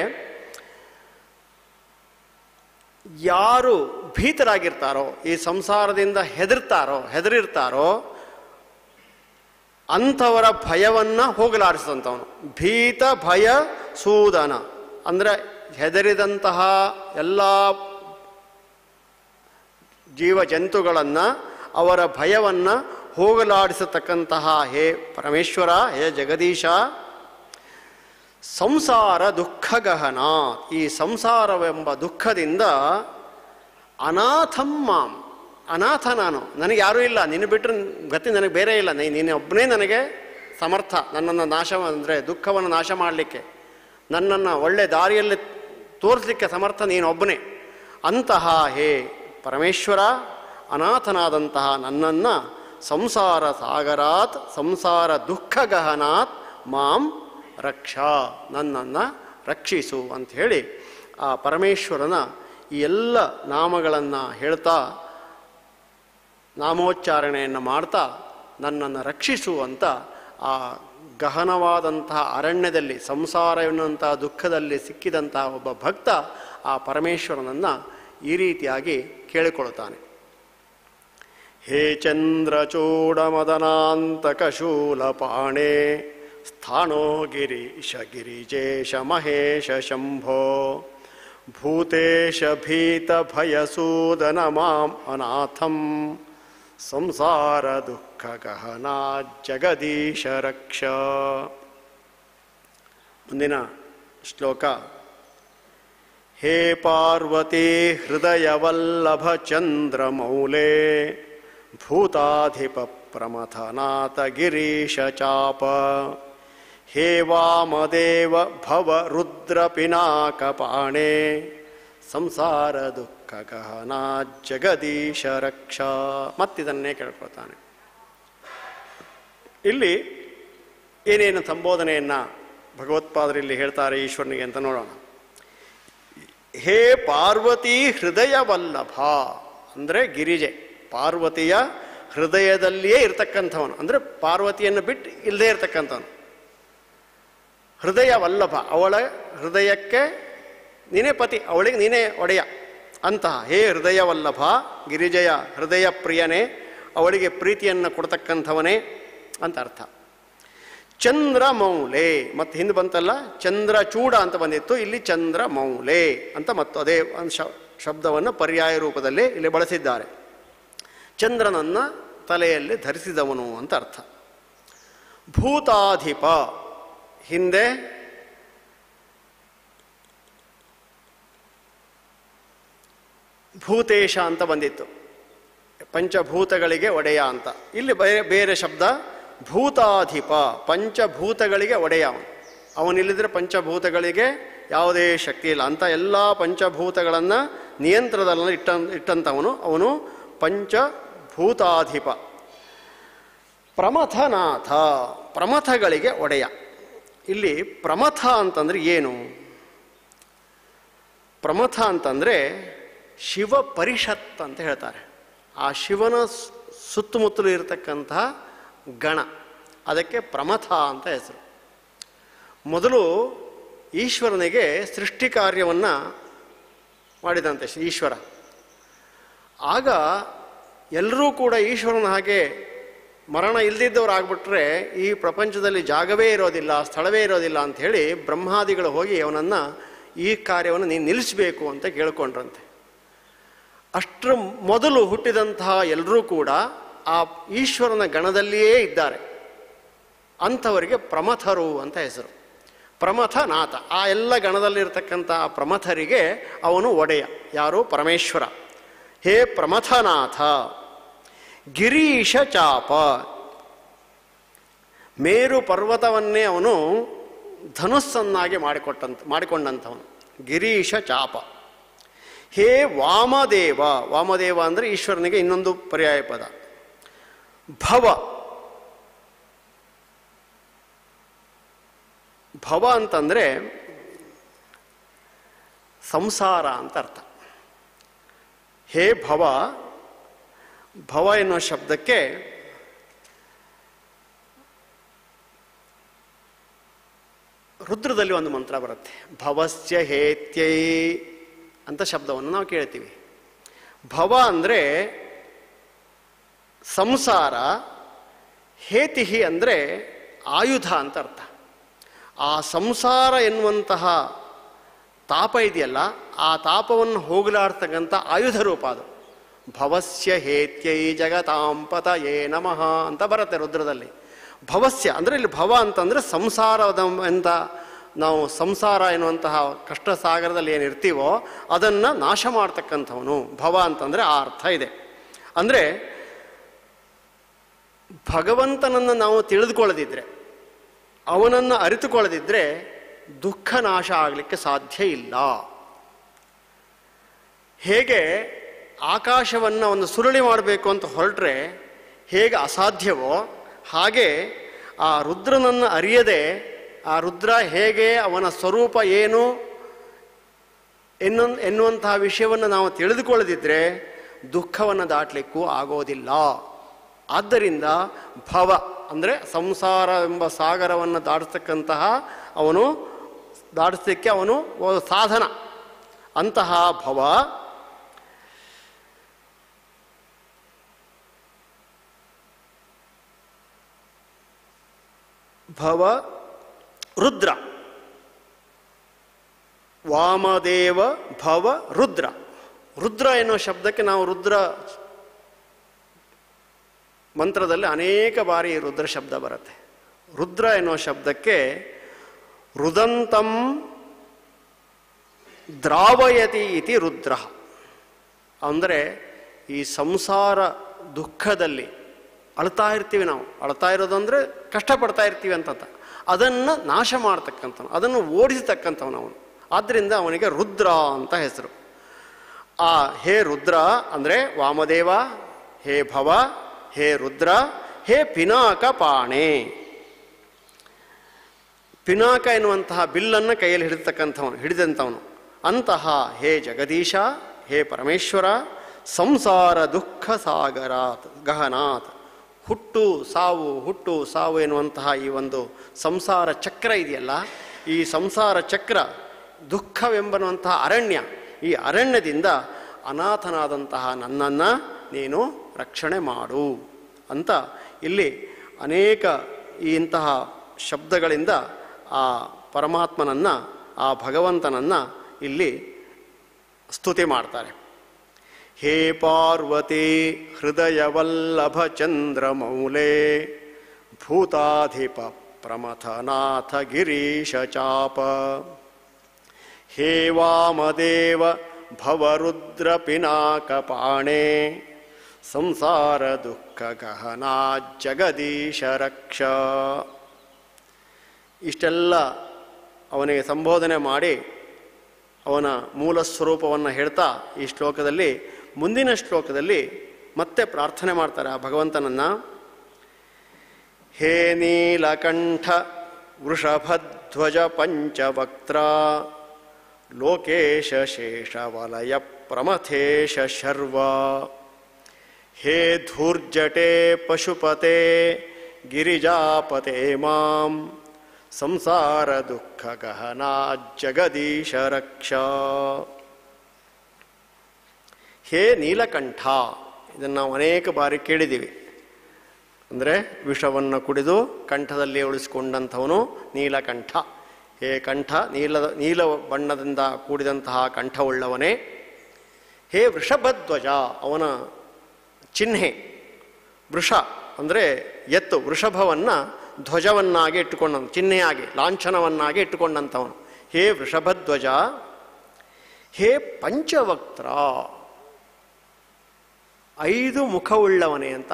A: ಯಾರು ಭೀತರಾಗಿರ್ತಾರೋ ಈ ಸಂಸಾರದಿಂದ ಹೆದರ್ತಾರೋ ಹೆದರಿರ್ತಾರೋ ಅಂಥವರ ಭಯವನ್ನು ಹೋಗಲಾಡಿಸಿದಂಥವನು ಭೀತ ಭಯ ಸೂದನ ಅಂದರೆ ಹೆದರಿದಂತಹ ಎಲ್ಲ ಜೀವ ಜಂತುಗಳನ್ನು ಅವರ ಭಯವನ್ನು ಹೋಗಲಾಡಿಸತಕ್ಕಂತಹ ಹೇ ಪರಮೇಶ್ವರ ಹೇ ಜಗದೀಶ ಸಂಸಾರ ದುಃಖಗಹನ ಈ ಸಂಸಾರವೆಂಬ ದುಃಖದಿಂದ ಅನಾಥಂ ಮಾಂ ಅನಾಥ ನಾನು ನನಗೆ ಯಾರೂ ಇಲ್ಲ ನಿನ್ನ ಬಿಟ್ಟರೆ ಗತಿ ನನಗೆ ಬೇರೆ ಇಲ್ಲ ನೀ ನೀನು ಒಬ್ಬನೇ ನನಗೆ ಸಮರ್ಥ ನನ್ನನ್ನು ನಾಶ ಅಂದರೆ ದುಃಖವನ್ನು ನಾಶ ಮಾಡಲಿಕ್ಕೆ ನನ್ನನ್ನು ಒಳ್ಳೆ ದಾರಿಯಲ್ಲಿ ತೋರಿಸಲಿಕ್ಕೆ ಸಮರ್ಥ ನೀನೊಬ್ಬನೇ ಅಂತಹ ಹೇ ಪರಮೇಶ್ವರ ಅನಾಥನಾದಂತಹ ನನ್ನನ್ನು ಸಂಸಾರ ಸಾಗರಾತ್ ಸಂಸಾರ ದುಃಖಗಹನಾತ್ ಮಾಂ ರಕ್ಷಾ ನನ್ನನ್ನು ರಕ್ಷಿಸು ಅಂತ ಹೇಳಿ ಆ ಪರಮೇಶ್ವರನ ಈ ಎಲ್ಲ ನಾಮಗಳನ್ನು ಹೇಳ್ತಾ ನಾಮೋಚ್ಚಾರಣೆಯನ್ನು ಮಾಡ್ತಾ ನನ್ನನ್ನು ರಕ್ಷಿಸು ಅಂತ ಆ ಗಹನವಾದಂತಹ ಅರಣ್ಯದಲ್ಲಿ ಸಂಸಾರ ಎನ್ನುವಂತಹ ದುಃಖದಲ್ಲಿ ಸಿಕ್ಕಿದಂತಹ ಒಬ್ಬ ಭಕ್ತ ಆ ಪರಮೇಶ್ವರನನ್ನು ಈ ರೀತಿಯಾಗಿ ಕೇಳಿಕೊಳ್ತಾನೆ ಹೇ ಚಂದ್ರಚೂಡಮದನಾಂತಕಶೂಲಪಾಣೆ ಸ್ಥಾಣೋ ಗಿರೀಶ ಗಿರಿಜೇಶ ಮಹೇಶ ಶಂಭೋ ಭೂತೇಶ ಭೀತ ಭಯಸೂದನ ಮಾಂ ಅನಾಥಂ ಸಂಸಾರ ದುಃಖ ಗಹನಾ ಜಗದೀಶ ರಕ್ಷ ಮುಂದಿನ ಶ್ಲೋಕ ಹೇ ಪಾರ್ವತಿ ಹೃದಯವಲ್ಲಭ ಚಂದ್ರಮೌಲೆ ಭೂತಾಧಿಪ ಪ್ರಮಥನಾಥ ಗಿರೀಶ ಚಾಪ ಹೇ ವಾಮದೇವ ಭವ ರುದ್ರ ಪಿನಾಕಪಾಣೆ ಸಂಸಾರ ದುಃಖ ಗಹನಾ ಜಗದೀಶ ರಕ್ಷಾ ಮತ್ತಿದನ್ನೇ ಕೇಳ್ಕೊಳ್ತಾನೆ ಇಲ್ಲಿ ಏನೇನು ಸಂಬೋಧನೆಯನ್ನು ಭಗವತ್ಪಾದರಲ್ಲಿ ಹೇಳ್ತಾರೆ ಈಶ್ವರನಿಗೆ ಅಂತ ನೋಡೋಣ ಹೇ ಪಾರ್ವತಿ ಹೃದಯ ವಲ್ಲಭ ಅಂದರೆ ಗಿರಿಜೆ ಪಾರ್ವತಿಯ ಹೃದಯದಲ್ಲಿಯೇ ಇರ್ತಕ್ಕಂಥವನು ಅಂದರೆ ಪಾರ್ವತಿಯನ್ನು ಬಿಟ್ಟು ಇಲ್ಲದೇ ಇರ್ತಕ್ಕಂಥವನು ಹೃದಯ ವಲ್ಲಭ ಅವಳ ಹೃದಯಕ್ಕೆ ನೀನೇ ಪತಿ ಅವಳಿಗೆ ನೀನೇ ಒಡೆಯ ಅಂತಹ ಹೇ ಹೃದಯವಲ್ಲಭ ಗಿರಿಜಯ ಹೃದಯ ಪ್ರಿಯನೇ ಅವಳಿಗೆ ಪ್ರೀತಿಯನ್ನು ಕೊಡ್ತಕ್ಕಂಥವನೇ ಅಂತ ಅರ್ಥ ಚಂದ್ರ ಮೌಲೆ ಮತ್ತು ಹಿಂದೆ ಬಂತಲ್ಲ ಚಂದ್ರ ಚೂಡ ಅಂತ ಬಂದಿತ್ತು ಇಲ್ಲಿ ಚಂದ್ರ ಮೌಲೆ ಅಂತ ಮತ್ತು ಅದೇ ಒಂದು ಶ- ಶಬ್ದವನ್ನು ಪರ್ಯಾಯ ರೂಪದಲ್ಲಿ ಇಲ್ಲಿ ಬಳಸಿದ್ದಾರೆ ಚಂದ್ರನನ್ನ ತಲೆಯಲ್ಲಿ ಧರಿಸಿದವನು ಅಂತ ಅರ್ಥ ಭೂತಾಧಿಪ ಹಿಂದೆ ಭೂತೇಶ ಅಂತ ಬಂದಿತ್ತು ಪಂಚಭೂತಗಳಿಗೆ ಒಡೆಯ ಅಂತ ಇಲ್ಲಿ ಬೇರೆ ಬೇರೆ ಶಬ್ದ ಭೂತಾಧಿಪ ಪಂಚಭೂತಗಳಿಗೆ ಒಡೆಯ ಅವನು ಅವನಿಲ್ಲಿದ್ರೆ ಪಂಚಭೂತಗಳಿಗೆ ಯಾವುದೇ ಶಕ್ತಿ ಇಲ್ಲ ಅಂತ ಎಲ್ಲ ಪಂಚಭೂತಗಳನ್ನು ನಿಯಂತ್ರಣದಲ್ಲಿ ಇಟ್ಟ ಇಟ್ಟಂಥವನು ಅವನು ಪಂಚಭೂತಾಧಿಪ ಪ್ರಮಥನಾಥ ಪ್ರಮಥಗಳಿಗೆ ಒಡೆಯ ಇಲ್ಲಿ ಪ್ರಮಥ ಅಂತಂದ್ರೆ ಏನು ಪ್ರಮಥ ಅಂತಂದರೆ ಶಿವ ಪರಿಷತ್ ಅಂತ ಹೇಳ್ತಾರೆ ಆ ಶಿವನ ಸು- ಸುತ್ತಮುತ್ತಲು ಇರತಕ್ಕಂತಹ ಗಣ ಅದಕ್ಕೆ ಪ್ರಮಥ ಅಂತ ಹೆಸರು ಮೊದಲು ಈಶ್ವರನಿಗೆ ಸೃಷ್ಟಿ ಕಾರ್ಯವನ್ನು ಮಾಡಿದಂತೆ ಶ್ರೀ ಈಶ್ವರ ಆಗ ಎಲ್ಲರೂ ಕೂಡ ಈಶ್ವರನ ಹಾಗೆ ಮರಣ ಇಲ್ದಿದ್ದವ್ರು ಆಗ್ಬಿಟ್ರೆ ಈ ಪ್ರಪಂಚದಲ್ಲಿ ಜಾಗವೇ ಇರೋದಿಲ್ಲ ಸ್ಥಳವೇ ಇರೋದಿಲ್ಲ ಅಂತ ಹೇಳಿ ಬ್ರಹ್ಮಾದಿಗಳು ಹೋಗಿ ಅವನನ್ನು ಈ ಕಾರ್ಯವನ್ನು ನೀನು ನಿಲ್ಲಿಸಬೇಕು ಅಂತ ಕೇಳ್ಕೊಂಡ್ರಂತೆ ಅಷ್ಟರ ಮೊದಲು ಹುಟ್ಟಿದಂತಹ ಎಲ್ಲರೂ ಕೂಡ ಆ ಈಶ್ವರನ ಗಣದಲ್ಲಿಯೇ ಇದ್ದಾರೆ ಅಂಥವರಿಗೆ ಪ್ರಮಥರು ಅಂತ ಹೆಸರು ಪ್ರಮಥನಾಥ ಆ ಎಲ್ಲ ಗಣದಲ್ಲಿರ್ತಕ್ಕಂಥ ಆ ಪ್ರಮಥರಿಗೆ ಅವನು ಒಡೆಯ ಯಾರು ಪರಮೇಶ್ವರ ಹೇ ಪ್ರಮಥನಾಥ ಗಿರೀಶ ಚಾಪ ಮೇರು ಪರ್ವತವನ್ನೇ ಅವನು ಧನುಸ್ಸನ್ನಾಗಿ ಮಾಡಿಕೊಟ್ಟಂತ ಮಾಡಿಕೊಂಡಂಥವನು ಗಿರೀಶ ಚಾಪ ಹೇ ವಾಮದೇವ ವಾಮದೇವ ಅಂದರೆ ಈಶ್ವರನಿಗೆ ಇನ್ನೊಂದು ಪರ್ಯಾಯ ಪದ ಭವ ಭವ ಅಂತಂದರೆ ಸಂಸಾರ ಅಂತ ಅರ್ಥ ಹೇ ಭವ ಭವ ಎನ್ನುವ ಶಬ್ದಕ್ಕೆ ರುದ್ರದಲ್ಲಿ ಒಂದು ಮಂತ್ರ ಬರುತ್ತೆ ಭವಸ್ಯ ಹೇತ್ಯೈ ಅಂತ ಶಬ್ದವನ್ನು ನಾವು ಕೇಳ್ತೀವಿ ಭವ ಅಂದರೆ ಸಂಸಾರ ಹೇತಿಹಿ ಅಂದರೆ ಆಯುಧ ಅಂತ ಅರ್ಥ ಆ ಸಂಸಾರ ಎನ್ನುವಂತಹ ತಾಪ ಇದೆಯಲ್ಲ ಆ ತಾಪವನ್ನು ಹೋಗಲಾಡ್ತಕ್ಕಂಥ ಆಯುಧ ರೂಪ ಅದು ಭವಸ್ಯ ಹೇತ್ಯೈ ಜಗತಾಂಪತ ಯೇ ನಮಃ ಅಂತ ಬರುತ್ತೆ ರುದ್ರದಲ್ಲಿ ಭವಸ್ಯ ಅಂದರೆ ಇಲ್ಲಿ ಭವ ಅಂತಂದರೆ ಸಂಸಾರದ ಅಂತ ನಾವು ಸಂಸಾರ ಎನ್ನುವಂತಹ ಕಷ್ಟ ಸಾಗರದಲ್ಲಿ ಏನು ಇರ್ತೀವೋ ಅದನ್ನು ನಾಶ ಮಾಡ್ತಕ್ಕಂಥವನು ಭವ ಅಂತಂದರೆ ಆ ಅರ್ಥ ಇದೆ ಅಂದರೆ ಭಗವಂತನನ್ನು ನಾವು ತಿಳಿದುಕೊಳ್ಳದಿದ್ದರೆ ಅವನನ್ನು ಅರಿತುಕೊಳ್ಳದಿದ್ದರೆ ದುಃಖ ನಾಶ ಆಗಲಿಕ್ಕೆ ಸಾಧ್ಯ ಇಲ್ಲ ಹೇಗೆ ಆಕಾಶವನ್ನು ಒಂದು ಸುರುಳಿ ಮಾಡಬೇಕು ಅಂತ ಹೊರಟ್ರೆ ಹೇಗೆ ಅಸಾಧ್ಯವೋ ಹಾಗೆ ಆ ರುದ್ರನನ್ನು ಅರಿಯದೆ ಆ ರುದ್ರ ಹೇಗೆ ಅವನ ಸ್ವರೂಪ ಏನು ಎನ್ನು ಎನ್ನುವಂತಹ ವಿಷಯವನ್ನು ನಾವು ತಿಳಿದುಕೊಳ್ಳದಿದ್ದರೆ ದುಃಖವನ್ನು ದಾಟಲಿಕ್ಕೂ ಆಗೋದಿಲ್ಲ ಆದ್ದರಿಂದ ಭವ ಅಂದರೆ ಸಂಸಾರ ಎಂಬ ಸಾಗರವನ್ನು ದಾಟಿಸ್ತಕ್ಕಂತಹ ಅವನು ದಾಟಿಸಲಿಕ್ಕೆ ಅವನು ಒಂದು ಸಾಧನ ಅಂತಹ ಭವ ಭವ ರುದ್ರ ವಾಮದೇವ ಭವ ರುದ್ರ ರುದ್ರ ಎನ್ನುವ ಶಬ್ದಕ್ಕೆ ನಾವು ರುದ್ರ ಮಂತ್ರದಲ್ಲಿ ಅನೇಕ ಬಾರಿ ಈ ರುದ್ರ ಶಬ್ದ ಬರುತ್ತೆ ರುದ್ರ ಎನ್ನುವ ಶಬ್ದಕ್ಕೆ ರುದಂತಂ ದ್ರಾವಯತಿ ಇತಿ ರುದ್ರ ಅಂದರೆ ಈ ಸಂಸಾರ ದುಃಖದಲ್ಲಿ ಅಳ್ತಾ ಇರ್ತೀವಿ ನಾವು ಅಳ್ತಾ ಇರೋದಂದ್ರೆ ಕಷ್ಟಪಡ್ತಾ ಇರ್ತೀವಿ ಅಂತ ಅದನ್ನು ನಾಶ ಮಾಡ್ತಕ್ಕಂಥವನು ಅದನ್ನು ಓಡಿಸತಕ್ಕಂಥವನು ಅವನು ಆದ್ದರಿಂದ ಅವನಿಗೆ ರುದ್ರ ಅಂತ ಹೆಸರು ಆ ಹೇ ರುದ್ರ ಅಂದರೆ ವಾಮದೇವ ಹೇ ಭವ ಹೇ ರುದ್ರ ಹೇ ಪಿನಾಕ ಪಾಣೆ ಪಿನಾಕ ಎನ್ನುವಂತಹ ಬಿಲ್ಲನ್ನು ಕೈಯಲ್ಲಿ ಹಿಡಿತಕ್ಕಂಥವನು ಹಿಡಿದಂಥವನು ಅಂತಹ ಹೇ ಜಗದೀಶ ಹೇ ಪರಮೇಶ್ವರ ಸಂಸಾರ ದುಃಖ ಸಾಗರಾತ್ ಗಹನಾಥ್ ಹುಟ್ಟು ಸಾವು ಹುಟ್ಟು ಸಾವು ಎನ್ನುವಂತಹ ಈ ಒಂದು ಸಂಸಾರ ಚಕ್ರ ಇದೆಯಲ್ಲ ಈ ಸಂಸಾರ ಚಕ್ರ ದುಃಖವೆಂಬನ್ನುವಂತಹ ಅರಣ್ಯ ಈ ಅರಣ್ಯದಿಂದ ಅನಾಥನಾದಂತಹ ನನ್ನನ್ನು ನೀನು ರಕ್ಷಣೆ ಮಾಡು ಅಂತ ಇಲ್ಲಿ ಅನೇಕ ಈ ಇಂತಹ ಶಬ್ದಗಳಿಂದ ಆ ಪರಮಾತ್ಮನನ್ನು ಆ ಭಗವಂತನನ್ನು ಇಲ್ಲಿ ಸ್ತುತಿ ಮಾಡ್ತಾರೆ ಹೇ ಪಾರ್ವತಿ ಹೃದಯವಲ್ಲಭ ಚಂದ್ರಮೌಲೆ ಭೂತಾಧಿಪ ಪ್ರಮಥನಾಥ ಗಿರೀಶ ಚಾಪ ಹೇ ವಾಮದೇವ ಭವರುದ್ರ ಪಿನಾಕಪಾಣೆ ಸಂಸಾರ ದುಃಖ ಗಹನಾ ಜಗದೀಶ ರಕ್ಷ ಇಷ್ಟೆಲ್ಲ ಅವನಿಗೆ ಸಂಬೋಧನೆ ಮಾಡಿ ಅವನ ಮೂಲ ಸ್ವರೂಪವನ್ನು ಹೇಳ್ತಾ ಈ ಶ್ಲೋಕದಲ್ಲಿ ಮುಂದಿನ ಶ್ಲೋಕದಲ್ಲಿ ಮತ್ತೆ ಪ್ರಾರ್ಥನೆ ಮಾಡ್ತಾರೆ ಆ ಭಗವಂತನನ್ನು ಹೇ ನೀಲಕಂಠ ವೃಷಭಧ್ವಜ ಪಂಚವಕ್ತ್ರ ಲೋಕೇಶ ಶೇಷವಲಯ ಪ್ರಮಥೇಶ ಶರ್ವ ಹೇ ಧೂರ್ಜಟೆ ಪಶುಪತೆ ಗಿರಿಜಾಪತೆ ಮಾಂ ಸಂಸಾರ ದುಃಖ ಗಹನಾ ಜಗದೀಶ ರಕ್ಷ ಹೇ ನೀಲಕಂಠ ಇದನ್ನು ನಾವು ಅನೇಕ ಬಾರಿ ಕೇಳಿದ್ದೀವಿ ಅಂದರೆ ವಿಷವನ್ನು ಕುಡಿದು ಕಂಠದಲ್ಲಿ ಉಳಿಸಿಕೊಂಡಂಥವನು ನೀಲಕಂಠ ಹೇ ಕಂಠ ನೀಲದ ನೀಲ ಬಣ್ಣದಿಂದ ಕೂಡಿದಂತಹ ಕಂಠವುಳ್ಳವನೇ ಹೇ ವೃಷಭಧ್ವಜ ಅವನ ಚಿಹ್ನೆ ವೃಷ ಅಂದರೆ ಎತ್ತು ವೃಷಭವನ್ನು ಧ್ವಜವನ್ನಾಗಿ ಇಟ್ಟುಕೊಂಡ ಚಿಹ್ನೆಯಾಗಿ ಲಾಂಛನವನ್ನಾಗಿ ಇಟ್ಟುಕೊಂಡಂಥವನು ಹೇ ವೃಷಭಧ್ವಜ ಹೇ ಪಂಚವಕ್ತ್ರ ಐದು ಮುಖವುಳ್ಳವನೇ ಅಂತ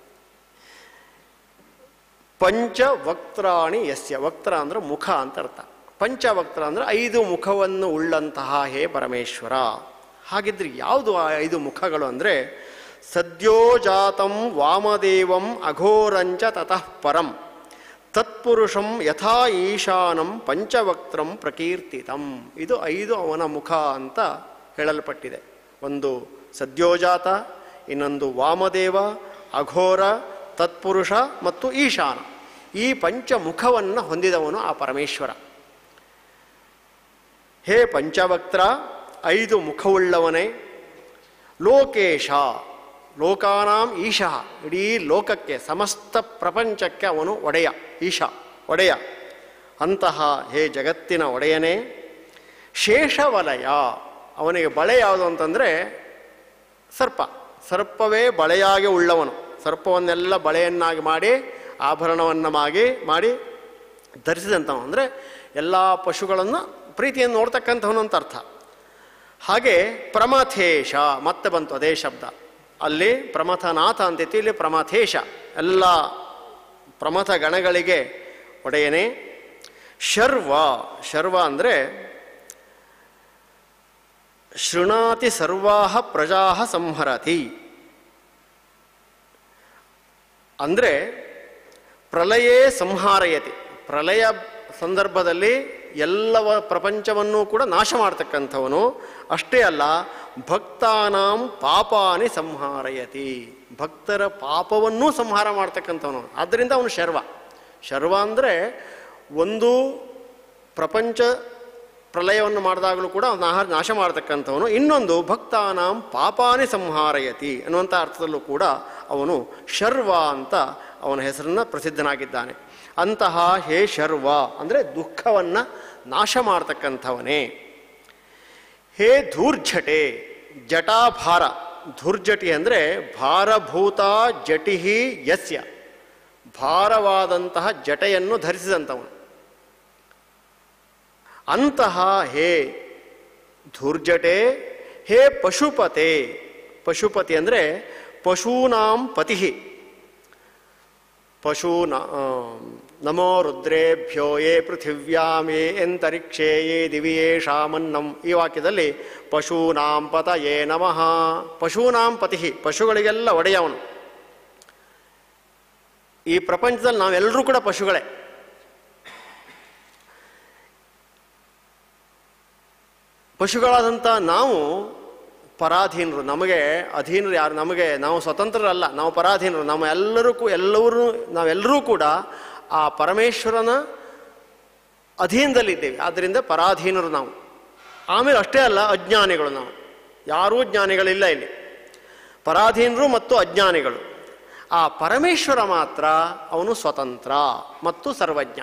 A: ಪಂಚವಕ್ತ್ರಾಣಿ ಯಸ್ಯ ವಕ್ತ್ರ ಅಂದ್ರೆ ಮುಖ ಅಂತ ಅರ್ಥ ಪಂಚವಕ್ತ್ರ ಅಂದ್ರೆ ಐದು ಮುಖವನ್ನು ಉಳ್ಳಂತಹ ಹೇ ಪರಮೇಶ್ವರ ಹಾಗಿದ್ರೆ ಯಾವುದು ಆ ಐದು ಮುಖಗಳು ಅಂದರೆ ಸದ್ಯೋಜಾತಂ ವಾಮದೇವಂ ಅಘೋರಂಚ ತತಃ ಪರಂ ತತ್ಪುರುಷಂ ಯಥಾ ಈಶಾನಂ ಪಂಚವಕ್ತ್ರಂ ಪ್ರಕೀರ್ತಿತಂ ಇದು ಐದು ಅವನ ಮುಖ ಅಂತ ಹೇಳಲ್ಪಟ್ಟಿದೆ ಒಂದು ಸದ್ಯೋಜಾತ ಇನ್ನೊಂದು ವಾಮದೇವ ಅಘೋರ ತತ್ಪುರುಷ ಮತ್ತು ಈಶಾನ ಈ ಪಂಚಮುಖವನ್ನು ಹೊಂದಿದವನು ಆ ಪರಮೇಶ್ವರ ಹೇ ಪಂಚವಕ್ತ್ರ ಐದು ಮುಖವುಳ್ಳವನೇ ಲೋಕೇಶ ಲೋಕಾನಾಂ ಈಶಃ ಇಡೀ ಲೋಕಕ್ಕೆ ಸಮಸ್ತ ಪ್ರಪಂಚಕ್ಕೆ ಅವನು ಒಡೆಯ ಈಶ ಒಡೆಯ ಅಂತಹ ಹೇ ಜಗತ್ತಿನ ಒಡೆಯನೇ ಶೇಷವಲಯ ಅವನಿಗೆ ಬಳೆ ಯಾವುದು ಅಂತಂದರೆ ಸರ್ಪ ಸರ್ಪವೇ ಬಳೆಯಾಗಿ ಉಳ್ಳವನು ಸರ್ಪವನ್ನೆಲ್ಲ ಬಳೆಯನ್ನಾಗಿ ಮಾಡಿ ಆಭರಣವನ್ನು ಮಾಗಿ ಮಾಡಿ ಧರಿಸಿದಂಥವನು ಅಂದರೆ ಎಲ್ಲ ಪಶುಗಳನ್ನು ಪ್ರೀತಿಯನ್ನು ನೋಡ್ತಕ್ಕಂಥವನು ಅಂತ ಅರ್ಥ ಹಾಗೆ ಪ್ರಮಥೇಶ ಮತ್ತೆ ಬಂತು ಅದೇ ಶಬ್ದ ಅಲ್ಲಿ ಪ್ರಮಥನಾಥ ಅಂತಿತ್ತು ಇಲ್ಲಿ ಪ್ರಮಥೇಶ ಎಲ್ಲ ಪ್ರಮಥ ಗಣಗಳಿಗೆ ಒಡೆಯನೇ ಶರ್ವ ಶರ್ವ ಅಂದರೆ ಶೃಣಾತಿ ಸರ್ವಾಹ ಪ್ರಜಾ ಸಂಹರತಿ ಅಂದರೆ ಪ್ರಲಯೇ ಸಂಹಾರಯತಿ ಪ್ರಲಯ ಸಂದರ್ಭದಲ್ಲಿ ಎಲ್ಲವ ಪ್ರಪಂಚವನ್ನು ಕೂಡ ನಾಶ ಮಾಡ್ತಕ್ಕಂಥವನು ಅಷ್ಟೇ ಅಲ್ಲ ಭಕ್ತಾನಾಂ ಪಾಪಾನಿ ಸಂಹಾರಯತಿ ಭಕ್ತರ ಪಾಪವನ್ನೂ ಸಂಹಾರ ಮಾಡ್ತಕ್ಕಂಥವನು ಆದ್ದರಿಂದ ಅವನು ಶರ್ವ ಶರ್ವ ಅಂದರೆ ಒಂದು ಪ್ರಪಂಚ ಪ್ರಲಯವನ್ನು ಮಾಡಿದಾಗಲೂ ಕೂಡ ಅವನು ಆಹಾರ ನಾಶ ಮಾಡ್ತಕ್ಕಂಥವನು ಇನ್ನೊಂದು ಭಕ್ತಾನಾಂ ಪಾಪಾನಿ ಸಂಹಾರಯತಿ ಅನ್ನುವಂಥ ಅರ್ಥದಲ್ಲೂ ಕೂಡ ಅವನು ಶರ್ವ ಅಂತ ಅವನ ಹೆಸರನ್ನು ಪ್ರಸಿದ್ಧನಾಗಿದ್ದಾನೆ ಅಂತಹ ಹೇ ಶರ್ವ ಅಂದರೆ ದುಃಖವನ್ನು ನಾಶ ಮಾಡ್ತಕ್ಕಂಥವನೇ ಹೇ ಧೂರ್ಜಟೆ ಜಟಾಭಾರ ಧೂರ್ಜಟಿ ಅಂದರೆ ಭಾರಭೂತ ಜಟಿಹಿ ಯಸ್ಯ ಭಾರವಾದಂತಹ ಜಟೆಯನ್ನು ಧರಿಸಿದಂಥವನು ಅಂತಹ ಹೇ ಧೂರ್ಜಟೆ ಹೇ ಪಶುಪತೆ ಪಶುಪತಿ ಅಂದರೆ ಪಶೂನಾಂ ಪತಿ ಪಶೂನ ನಮೋ ರುದ್ರೇಭ್ಯೋ ಯೇ ಪೃಥಿವ್ಯಾಂ ಯೇ ಅಂತರಿಕ್ಷೇ ಯೇ ದಿವಿಯೇ ಶಾಮನ್ನಂ ಈ ವಾಕ್ಯದಲ್ಲಿ ಪಶೂನಾಂ ಪತ ಯೇ ನಮಃ ಪಶೂನಾಂ ಪತಿ ಪಶುಗಳಿಗೆಲ್ಲ ಒಡೆಯವನು ಈ ಪ್ರಪಂಚದಲ್ಲಿ ನಾವೆಲ್ಲರೂ ಕೂಡ ಪಶುಗಳೇ ಪಶುಗಳಾದಂಥ ನಾವು ಪರಾಧೀನರು ನಮಗೆ ಅಧೀನರು ಯಾರು ನಮಗೆ ನಾವು ಸ್ವತಂತ್ರರಲ್ಲ ನಾವು ಪರಾಧೀನರು ನಮ್ಮ ಎಲ್ಲರೂ ಕೂ ಎಲ್ಲರೂ ನಾವೆಲ್ಲರೂ ಕೂಡ ಆ ಪರಮೇಶ್ವರನ ಅಧೀನದಲ್ಲಿದ್ದೇವೆ ಆದ್ದರಿಂದ ಪರಾಧೀನರು ನಾವು ಆಮೇಲೆ ಅಷ್ಟೇ ಅಲ್ಲ ಅಜ್ಞಾನಿಗಳು ನಾವು ಯಾರೂ ಜ್ಞಾನಿಗಳಿಲ್ಲ ಇಲ್ಲಿ ಪರಾಧೀನರು ಮತ್ತು ಅಜ್ಞಾನಿಗಳು ಆ ಪರಮೇಶ್ವರ ಮಾತ್ರ ಅವನು ಸ್ವತಂತ್ರ ಮತ್ತು ಸರ್ವಜ್ಞ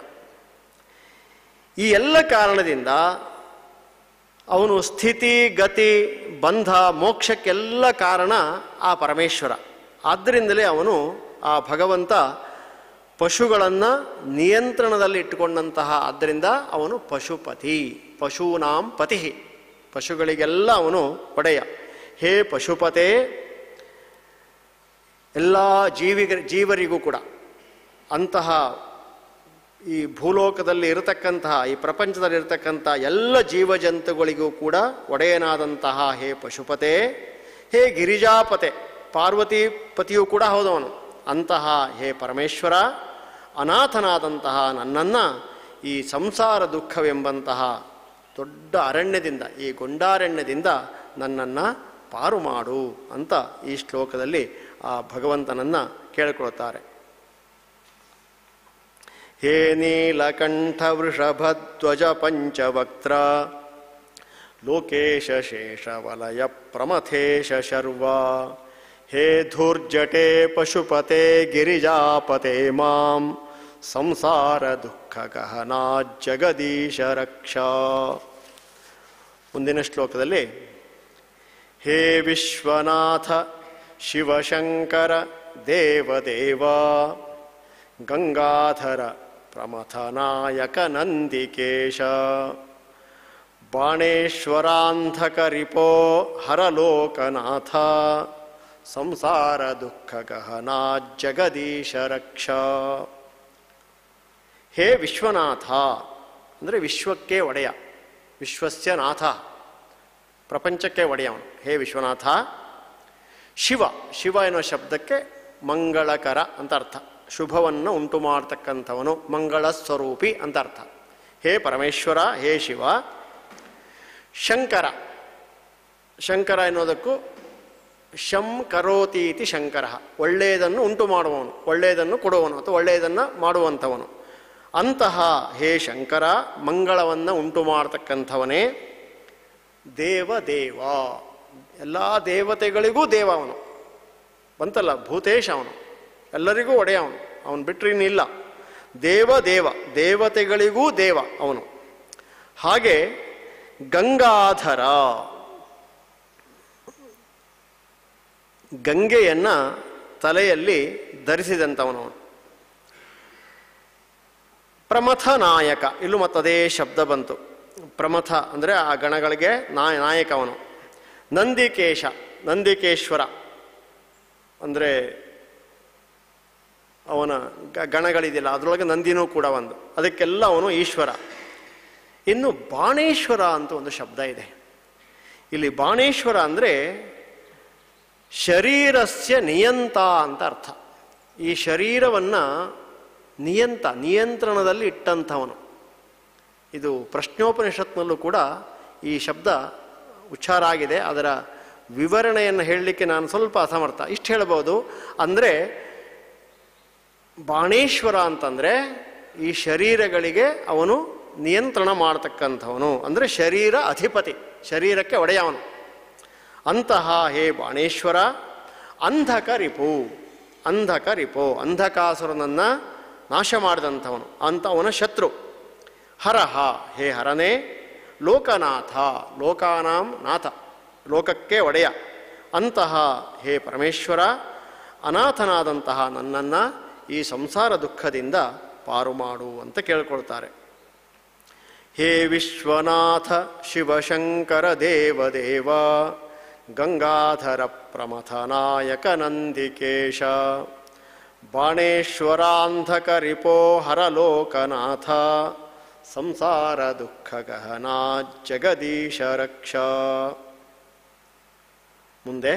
A: ಈ ಎಲ್ಲ ಕಾರಣದಿಂದ ಅವನು ಸ್ಥಿತಿ ಗತಿ ಬಂಧ ಮೋಕ್ಷಕ್ಕೆಲ್ಲ ಕಾರಣ ಆ ಪರಮೇಶ್ವರ ಆದ್ದರಿಂದಲೇ ಅವನು ಆ ಭಗವಂತ ಪಶುಗಳನ್ನು ನಿಯಂತ್ರಣದಲ್ಲಿ ಇಟ್ಟುಕೊಂಡಂತಹ ಆದ್ದರಿಂದ ಅವನು ಪಶುಪತಿ ಪಶೂನಾಂ ಪತಿ ಪಶುಗಳಿಗೆಲ್ಲ ಅವನು ಒಡೆಯ ಹೇ ಪಶುಪತೆ ಎಲ್ಲ ಜೀವಿಗ ಜೀವರಿಗೂ ಕೂಡ ಅಂತಹ ಈ ಭೂಲೋಕದಲ್ಲಿ ಇರತಕ್ಕಂತಹ ಈ ಪ್ರಪಂಚದಲ್ಲಿ ಇರತಕ್ಕಂಥ ಎಲ್ಲ ಜೀವಜಂತುಗಳಿಗೂ ಕೂಡ ಒಡೆಯನಾದಂತಹ ಹೇ ಪಶುಪತೆ ಹೇ ಗಿರಿಜಾಪತೆ ಪಾರ್ವತಿ ಪತಿಯೂ ಕೂಡ ಹೌದವನು ಅಂತಹ ಹೇ ಪರಮೇಶ್ವರ ಅನಾಥನಾದಂತಹ ನನ್ನನ್ನು ಈ ಸಂಸಾರ ದುಃಖವೆಂಬಂತಹ ದೊಡ್ಡ ಅರಣ್ಯದಿಂದ ಈ ಗೊಂಡಾರಣ್ಯದಿಂದ ನನ್ನನ್ನು ಪಾರು ಮಾಡು ಅಂತ ಈ ಶ್ಲೋಕದಲ್ಲಿ ಆ ಭಗವಂತನನ್ನು ಕೇಳಿಕೊಳ್ತಾರೆ ಹೇ ನೀಲಕಂಠ ವೃಷಭಧ್ವಜ ಪಂಚವಕ್ತ್ರ ಲೋಕೇಶ ಶೇಷವಲಯ ಪ್ರಮಥೇಶ ಶರ್ವ ಹೇ ಧೂರ್ಜಟೆ ಪಶುಪತೆ ಗಿರಿಜಾಪತೆ ಮಾಂ ಸಂಸಾರ ದುಃಖ ಗಹನಾ ಜಗದೀಶ ರಕ್ಷಾ ಮುಂದಿನ ಶ್ಲೋಕದಲ್ಲಿ ಹೇ ವಿಶ್ವನಾಥ ಶಿವಶಂಕರ ದೇವದೇವ ಗಂಗಾಧರ ಪ್ರಮಥನಾಯಕ ನಂದಿಕೇಶ ಬಾಣೇಶ್ವರಾಂಧಕರಿಪೋ ಹರಲೋಕನಾಥ ಸಂಸಾರ ದುಃಖ ಗಹನಾ ಜಗದೀಶ ರಕ್ಷಾ ಹೇ ವಿಶ್ವನಾಥ ಅಂದರೆ ವಿಶ್ವಕ್ಕೆ ಒಡೆಯ ವಿಶ್ವಸ್ಯ ನಾಥ ಪ್ರಪಂಚಕ್ಕೆ ಒಡೆಯವನು ಹೇ ವಿಶ್ವನಾಥ ಶಿವ ಶಿವ ಎನ್ನುವ ಶಬ್ದಕ್ಕೆ ಮಂಗಳಕರ ಅಂತ ಅರ್ಥ ಶುಭವನ್ನು ಉಂಟು ಮಾಡ್ತಕ್ಕಂಥವನು ಮಂಗಳ ಸ್ವರೂಪಿ ಅಂತ ಅರ್ಥ ಹೇ ಪರಮೇಶ್ವರ ಹೇ ಶಿವ ಶಂಕರ ಶಂಕರ ಎನ್ನುವುದಕ್ಕೂ ಶಂ ಕರೋತಿ ಇತಿ ಶಂಕರ ಒಳ್ಳೆಯದನ್ನು ಉಂಟು ಮಾಡುವವನು ಒಳ್ಳೆಯದನ್ನು ಕೊಡುವವನು ಅಥವಾ ಒಳ್ಳೆಯದನ್ನು ಮಾಡುವಂಥವನು ಅಂತಹ ಹೇ ಶಂಕರ ಮಂಗಳವನ್ನು ಉಂಟು ಮಾಡತಕ್ಕಂಥವನೇ ದೇವದೇವ ಎಲ್ಲ ದೇವತೆಗಳಿಗೂ ದೇವ ಅವನು ಬಂತಲ್ಲ ಭೂತೇಶ ಅವನು ಎಲ್ಲರಿಗೂ ಒಡೆಯ ಅವನು ಅವನು ಬಿಟ್ಟರೆ ಇನ್ನಿಲ್ಲ ದೇವ ದೇವ ದೇವತೆಗಳಿಗೂ ದೇವ ಅವನು ಹಾಗೆ ಗಂಗಾಧರ ಗಂಗೆಯನ್ನು ತಲೆಯಲ್ಲಿ ಧರಿಸಿದಂಥವನು ಅವನು ಪ್ರಮಥ ನಾಯಕ ಇಲ್ಲೂ ಮತ್ತದೇ ಶಬ್ದ ಬಂತು ಪ್ರಮಥ ಅಂದರೆ ಆ ಗಣಗಳಿಗೆ ನಾಯ ನಾಯಕ ಅವನು ನಂದಿಕೇಶ ನಂದಿಕೇಶ್ವರ ಅಂದರೆ ಅವನ ಗ- ಗಣಗಳಿದೆಯಲ್ಲ ಅದರೊಳಗೆ ನಂದಿನೂ ಕೂಡ ಒಂದು ಅದಕ್ಕೆಲ್ಲ ಅವನು ಈಶ್ವರ ಇನ್ನು ಬಾಣೇಶ್ವರ ಅಂತ ಒಂದು ಶಬ್ದ ಇದೆ ಇಲ್ಲಿ ಬಾಣೇಶ್ವರ ಅಂದರೆ ಶರೀರಸ್ಯ ನಿಯಂತ ಅಂತ ಅರ್ಥ ಈ ಶರೀರವನ್ನು ನಿಯಂತ ನಿಯಂತ್ರಣದಲ್ಲಿ ಇಟ್ಟಂಥವನು ಇದು ಪ್ರಶ್ನೋಪನಿಷತ್ನಲ್ಲೂ ಕೂಡ ಈ ಶಬ್ದ ಉಚ್ಚಾರ ಆಗಿದೆ ಅದರ ವಿವರಣೆಯನ್ನು ಹೇಳಲಿಕ್ಕೆ ನಾನು ಸ್ವಲ್ಪ ಅಸಮರ್ಥ ಇಷ್ಟು ಹೇಳ್ಬೋದು ಅಂದರೆ ಬಾಣೇಶ್ವರ ಅಂತಂದರೆ ಈ ಶರೀರಗಳಿಗೆ ಅವನು ನಿಯಂತ್ರಣ ಮಾಡತಕ್ಕಂಥವನು ಅಂದರೆ ಶರೀರ ಅಧಿಪತಿ ಶರೀರಕ್ಕೆ ಒಡೆಯವನು ಅಂತಹ ಹೇ ಬಾಣೇಶ್ವರ ಅಂಧಕ ರಿಪು ಅಂಧಕ ರಿಪು ಅಂಧಕಾಸುರನನ್ನು ನಾಶ ಮಾಡಿದಂಥವನು ಅಂತ ಅವನ ಶತ್ರು ಹರಹ ಹೇ ಹರನೇ ಲೋಕನಾಥ ಲೋಕಾನಾಂ ನಾಥ ಲೋಕಕ್ಕೆ ಒಡೆಯ ಅಂತಹ ಹೇ ಪರಮೇಶ್ವರ ಅನಾಥನಾದಂತಹ ನನ್ನನ್ನು ಈ ಸಂಸಾರ ದುಃಖದಿಂದ ಪಾರು ಮಾಡು ಅಂತ ಕೇಳ್ಕೊಳ್ತಾರೆ ಹೇ ವಿಶ್ವನಾಥ ಶಿವಶಂಕರ ದೇವದೇವ ಗಂಗಾಧರ ಪ್ರಮಥನಾಯಕ ನಂದಿಕೇಶ ಬಾಣೇಶ್ವರಾಂಧಕ ರಿಪೋ ಹರಲೋಕನಾಥ ಸಂಸಾರ ದುಃಖ ಗಹನಾ ಜಗದೀಶ ರಕ್ಷಾ ಮುಂದೆ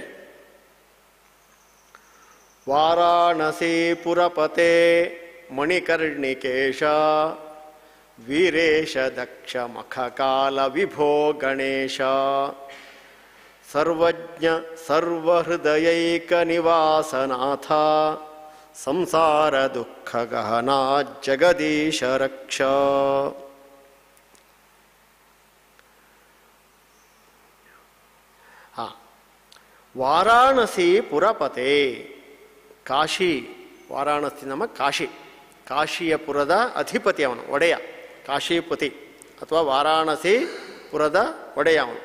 A: ವಾರಾಣಸೀಪುರಪತೆ ಮಣಿಕರ್ಣಿಕೇಶ ವೀರೇಶ ದಕ್ಷ ಮಖಕಾಲ ವಿಭೋ ಗಣೇಶ ಸರ್ವಜ್ಞ ಸರ್ವಹೃದಯೈಕ ನಿವಾಸನಾಥ ಸಂಸಾರ ದುಃಖ ಗಹನಾ ಜಗದೀಶ ರಕ್ಷಾ ಹಾ ವಾರಾಣಸಿ ಪುರಪತೆ ಕಾಶಿ ವಾರಾಣಸಿ ನಮ್ಮ ಕಾಶಿ ಕಾಶಿಯ ಪುರದ ಅಧಿಪತಿ ಅವನು ಒಡೆಯ ಕಾಶೀಪತಿ ಅಥವಾ ವಾರಾಣಸಿ ಪುರದ ಒಡೆಯ ಅವನು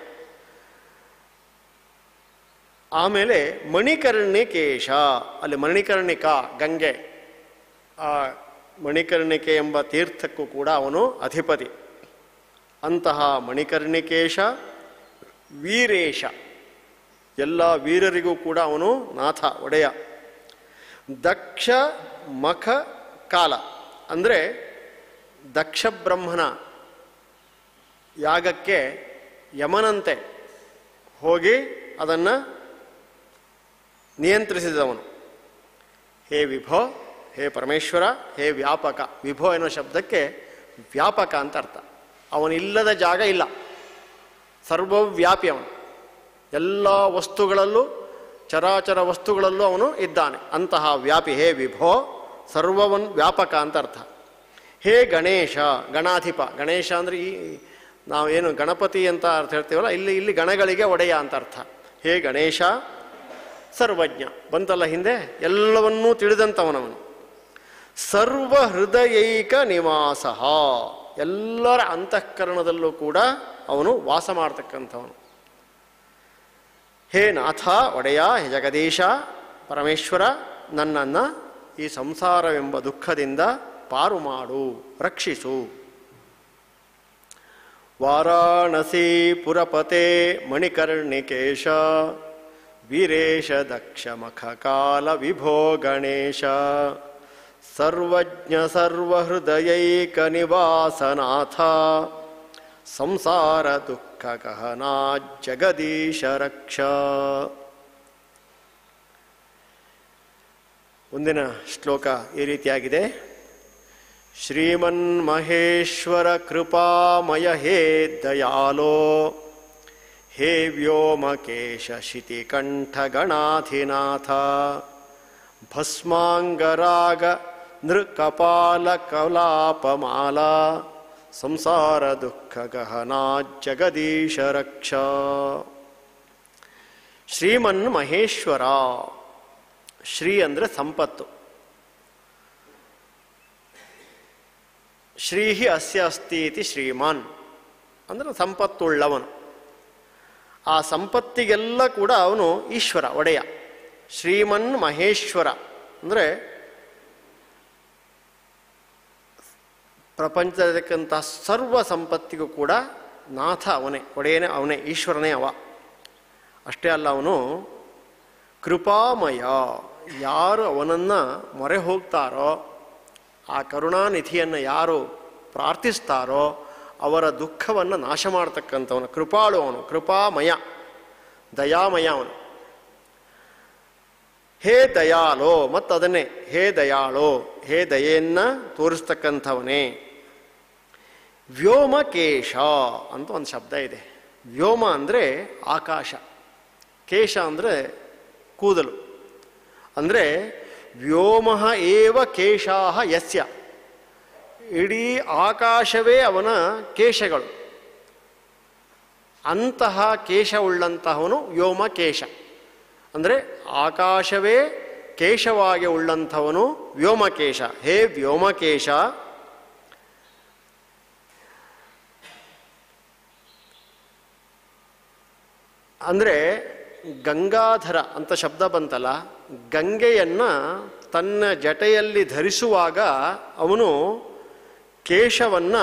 A: ಆಮೇಲೆ ಮಣಿಕರ್ಣಿಕೇಶ ಅಲ್ಲಿ ಮಣಿಕರ್ಣಿಕ ಗಂಗೆ ಆ ಮಣಿಕರ್ಣಿಕೆ ಎಂಬ ತೀರ್ಥಕ್ಕೂ ಕೂಡ ಅವನು ಅಧಿಪತಿ ಅಂತಹ ಮಣಿಕರ್ಣಿಕೇಶ ವೀರೇಶ ಎಲ್ಲ ವೀರರಿಗೂ ಕೂಡ ಅವನು ನಾಥ ಒಡೆಯ ದಕ್ಷ ಮಖ ಕಾಲ ಅಂದರೆ ದಕ್ಷ ಬ್ರಹ್ಮನ ಯಾಗಕ್ಕೆ ಯಮನಂತೆ ಹೋಗಿ ಅದನ್ನು ನಿಯಂತ್ರಿಸಿದವನು ಹೇ ವಿಭೋ ಹೇ ಪರಮೇಶ್ವರ ಹೇ ವ್ಯಾಪಕ ವಿಭೋ ಎನ್ನುವ ಶಬ್ದಕ್ಕೆ ವ್ಯಾಪಕ ಅಂತ ಅರ್ಥ ಅವನಿಲ್ಲದ ಜಾಗ ಇಲ್ಲ ಸರ್ವವ್ಯಾಪಿ ಅವನು ಎಲ್ಲ ವಸ್ತುಗಳಲ್ಲೂ ಚರಾಚರ ವಸ್ತುಗಳಲ್ಲೂ ಅವನು ಇದ್ದಾನೆ ಅಂತಹ ವ್ಯಾಪಿ ಹೇ ವಿಭೋ ಸರ್ವವನ್ ವ್ಯಾಪಕ ಅಂತ ಅರ್ಥ ಹೇ ಗಣೇಶ ಗಣಾಧಿಪ ಗಣೇಶ ಅಂದರೆ ಈ ನಾವೇನು ಗಣಪತಿ ಅಂತ ಅರ್ಥ ಹೇಳ್ತೀವಲ್ಲ ಇಲ್ಲಿ ಇಲ್ಲಿ ಗಣಗಳಿಗೆ ಒಡೆಯ ಅಂತ ಅರ್ಥ ಹೇ ಗಣೇಶ ಸರ್ವಜ್ಞ ಬಂತಲ್ಲ ಹಿಂದೆ ಎಲ್ಲವನ್ನೂ ತಿಳಿದಂಥವನವನು ಸರ್ವ ಹೃದಯೈಕ ನಿವಾಸ ಎಲ್ಲರ ಅಂತಃಕರಣದಲ್ಲೂ ಕೂಡ ಅವನು ವಾಸ ಮಾಡ್ತಕ್ಕಂಥವನು ಹೇ ನಾಥ ಒಡೆಯ ಹೇ ಜಗದೀಶ ಪರಮೇಶ್ವರ ನನ್ನನ್ನು ಈ ಸಂಸಾರವೆಂಬ ದುಃಖದಿಂದ ಪಾರು ಮಾಡು ರಕ್ಷಿಸು ವಾರಾಣಸಿ ಪುರಪತೆ ಮಣಿಕರ್ಣಿಕೇಶ ವೀರೇಶ ದಕ್ಷ ಮಖ ಕಾಲ ವಿಭೋ ಗಣೇಶ ಸರ್ವಜ್ಞ ಸರ್ವಹೃದಯೈಕ ನಿವಾಸನಾಥ ಸಂಸಾರ ದುಃಖ ಗಹನಾ ಜಗದೀಶ ರಕ್ಷ ಮುಂದಿನ ಶ್ಲೋಕ ಈ ರೀತಿಯಾಗಿದೆ ಶ್ರೀಮನ್ಮಹೇಶ್ವರ ಕೃಪಾಮಯ ಹೇ ದಯಾಲೋ ಹೇ ವ್ಯೋಮಕೇಶ ಶಿತಿಕಂಠ ಗಣಾಧಿನಾಥ ಭಸ್ಮಾಂಗರಾಗ ನೃಕಪಾಲ ಕಲಾಪಮಾಲಾ ಸಂಸಾರ ದುಃಖ ಗಹನಾ ಜಗದೀಶ ರಕ್ಷ ಶ್ರೀಮನ್ ಮಹೇಶ್ವರ ಶ್ರೀ ಅಂದರೆ ಸಂಪತ್ತು ಶ್ರೀಹಿ ಅಸ್ಯ ಅಸ್ತಿ ಇತಿ ಶ್ರೀಮಾನ್ ಅಂದರೆ ಸಂಪತ್ತುಳ್ಳವನು ಆ ಸಂಪತ್ತಿಗೆಲ್ಲ ಕೂಡ ಅವನು ಈಶ್ವರ ಒಡೆಯ ಶ್ರೀಮನ್ ಮಹೇಶ್ವರ ಅಂದರೆ ಪ್ರಪಂಚದಕ್ಕಂಥ ಸರ್ವ ಸಂಪತ್ತಿಗೂ ಕೂಡ ನಾಥ ಅವನೇ ಒಡೆಯನೇ ಅವನೇ ಈಶ್ವರನೇ ಅವ ಅಷ್ಟೇ ಅಲ್ಲ ಅವನು ಕೃಪಾಮಯ ಯಾರು ಅವನನ್ನು ಮೊರೆ ಹೋಗ್ತಾರೋ ಆ ಕರುಣಾನಿಧಿಯನ್ನು ಯಾರು ಪ್ರಾರ್ಥಿಸ್ತಾರೋ ಅವರ ದುಃಖವನ್ನು ನಾಶ ಮಾಡ್ತಕ್ಕಂಥವನು ಕೃಪಾಳು ಅವನು ಕೃಪಾಮಯ ದಯಾಮಯ ಅವನು ಹೇ ದಯಾಲೋ ಮತ್ತದನ್ನೇ ಹೇ ದಯಾಳೋ ಹೇ ದಯೆಯನ್ನು ತೋರಿಸ್ತಕ್ಕಂಥವನೇ ವ್ಯೋಮಕೇಶ ಅಂತ ಒಂದು ಶಬ್ದ ಇದೆ ವ್ಯೋಮ ಅಂದರೆ ಆಕಾಶ ಕೇಶ ಅಂದರೆ ಕೂದಲು ಅಂದರೆ ವ್ಯೋಮ ಏವ ಕೇಶಾ ಯಸ್ಯ ಇಡೀ ಆಕಾಶವೇ ಅವನ ಕೇಶಗಳು ಅಂತಹ ಕೇಶವುಳ್ಳಂತಹವನು ವ್ಯೋಮಕೇಶ ಅಂದರೆ ಆಕಾಶವೇ ಕೇಶವಾಗಿ ಉಳ್ಳಂಥವನು ವ್ಯೋಮಕೇಶ ಹೇ ವ್ಯೋಮಕೇಶ ಅಂದರೆ ಗಂಗಾಧರ ಅಂತ ಶಬ್ದ ಬಂತಲ್ಲ ಗಂಗೆಯನ್ನು ತನ್ನ ಜಟೆಯಲ್ಲಿ ಧರಿಸುವಾಗ ಅವನು ಕೇಶವನ್ನು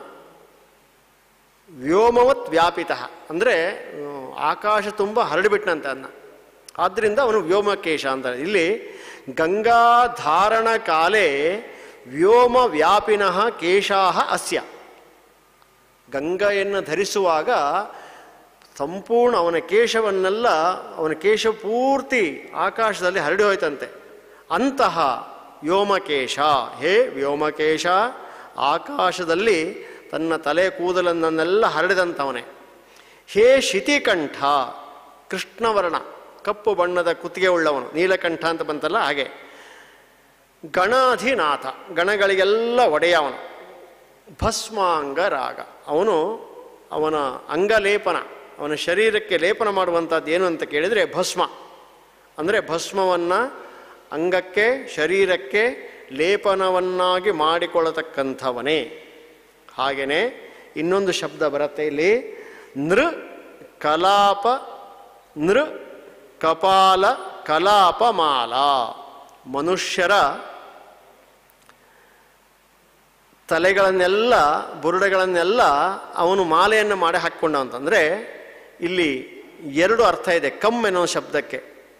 A: ವ್ಯೋಮವತ್ ವ್ಯಾಪಿತ ಅಂದರೆ ಆಕಾಶ ತುಂಬ ಹರಡಿಬಿಟ್ನಂತೆ ಅನ್ನ ಆದ್ದರಿಂದ ಅವನು ವ್ಯೋಮಕೇಶ ಅಂತಾರೆ ಇಲ್ಲಿ ಗಂಗಾಧಾರಣ ಕಾಲೇ ವ್ಯೋಮ ವ್ಯಾಪಿನಃ ಕೇಶಾ ಅಸ್ಯ ಗಂಗೆಯನ್ನು ಧರಿಸುವಾಗ ಸಂಪೂರ್ಣ ಅವನ ಕೇಶವನ್ನೆಲ್ಲ ಅವನ ಕೇಶ ಪೂರ್ತಿ ಆಕಾಶದಲ್ಲಿ ಹರಡಿ ಹೋಯ್ತಂತೆ ಅಂತಹ ವ್ಯೋಮಕೇಶ ಹೇ ವ್ಯೋಮಕೇಶ ಆಕಾಶದಲ್ಲಿ ತನ್ನ ತಲೆ ಕೂದಲನ್ನೆಲ್ಲ ಹರಡಿದಂಥವನೇ ಹೇ ಶಿತಿಕಂಠ ಕೃಷ್ಣವರ್ಣ ಕಪ್ಪು ಬಣ್ಣದ ಕುತ್ತಿಗೆ ಉಳ್ಳವನು ನೀಲಕಂಠ ಅಂತ ಬಂತಲ್ಲ ಹಾಗೆ ಗಣಾಧಿನಾಥ ಗಣಗಳಿಗೆಲ್ಲ ಒಡೆಯವನು ಭಸ್ಮಾಂಗ ರಾಗ ಅವನು ಅವನ ಅಂಗಲೇಪನ ಅವನ ಶರೀರಕ್ಕೆ ಲೇಪನ ಮಾಡುವಂಥದ್ದು ಏನು ಅಂತ ಕೇಳಿದರೆ ಭಸ್ಮ ಅಂದರೆ ಭಸ್ಮವನ್ನು ಅಂಗಕ್ಕೆ ಶರೀರಕ್ಕೆ ಲೇಪನವನ್ನಾಗಿ ಮಾಡಿಕೊಳ್ಳತಕ್ಕಂಥವನೇ ಹಾಗೆಯೇ ಇನ್ನೊಂದು ಶಬ್ದ ಬರುತ್ತೆ ಇಲ್ಲಿ ನೃ ಕಲಾಪ ನೃ ಕಪಾಲ ಕಲಾಪಮಾಲ ಮನುಷ್ಯರ ತಲೆಗಳನ್ನೆಲ್ಲ ಬುರುಡೆಗಳನ್ನೆಲ್ಲ ಅವನು ಮಾಲೆಯನ್ನು ಮಾಡಿ ಹಾಕ್ಕೊಂಡ ಅಂತಂದರೆ ಇಲ್ಲಿ ಎರಡು ಅರ್ಥ ಇದೆ ಕಮ್ ಎನ್ನೋ ಶಬ್ದಕ್ಕೆ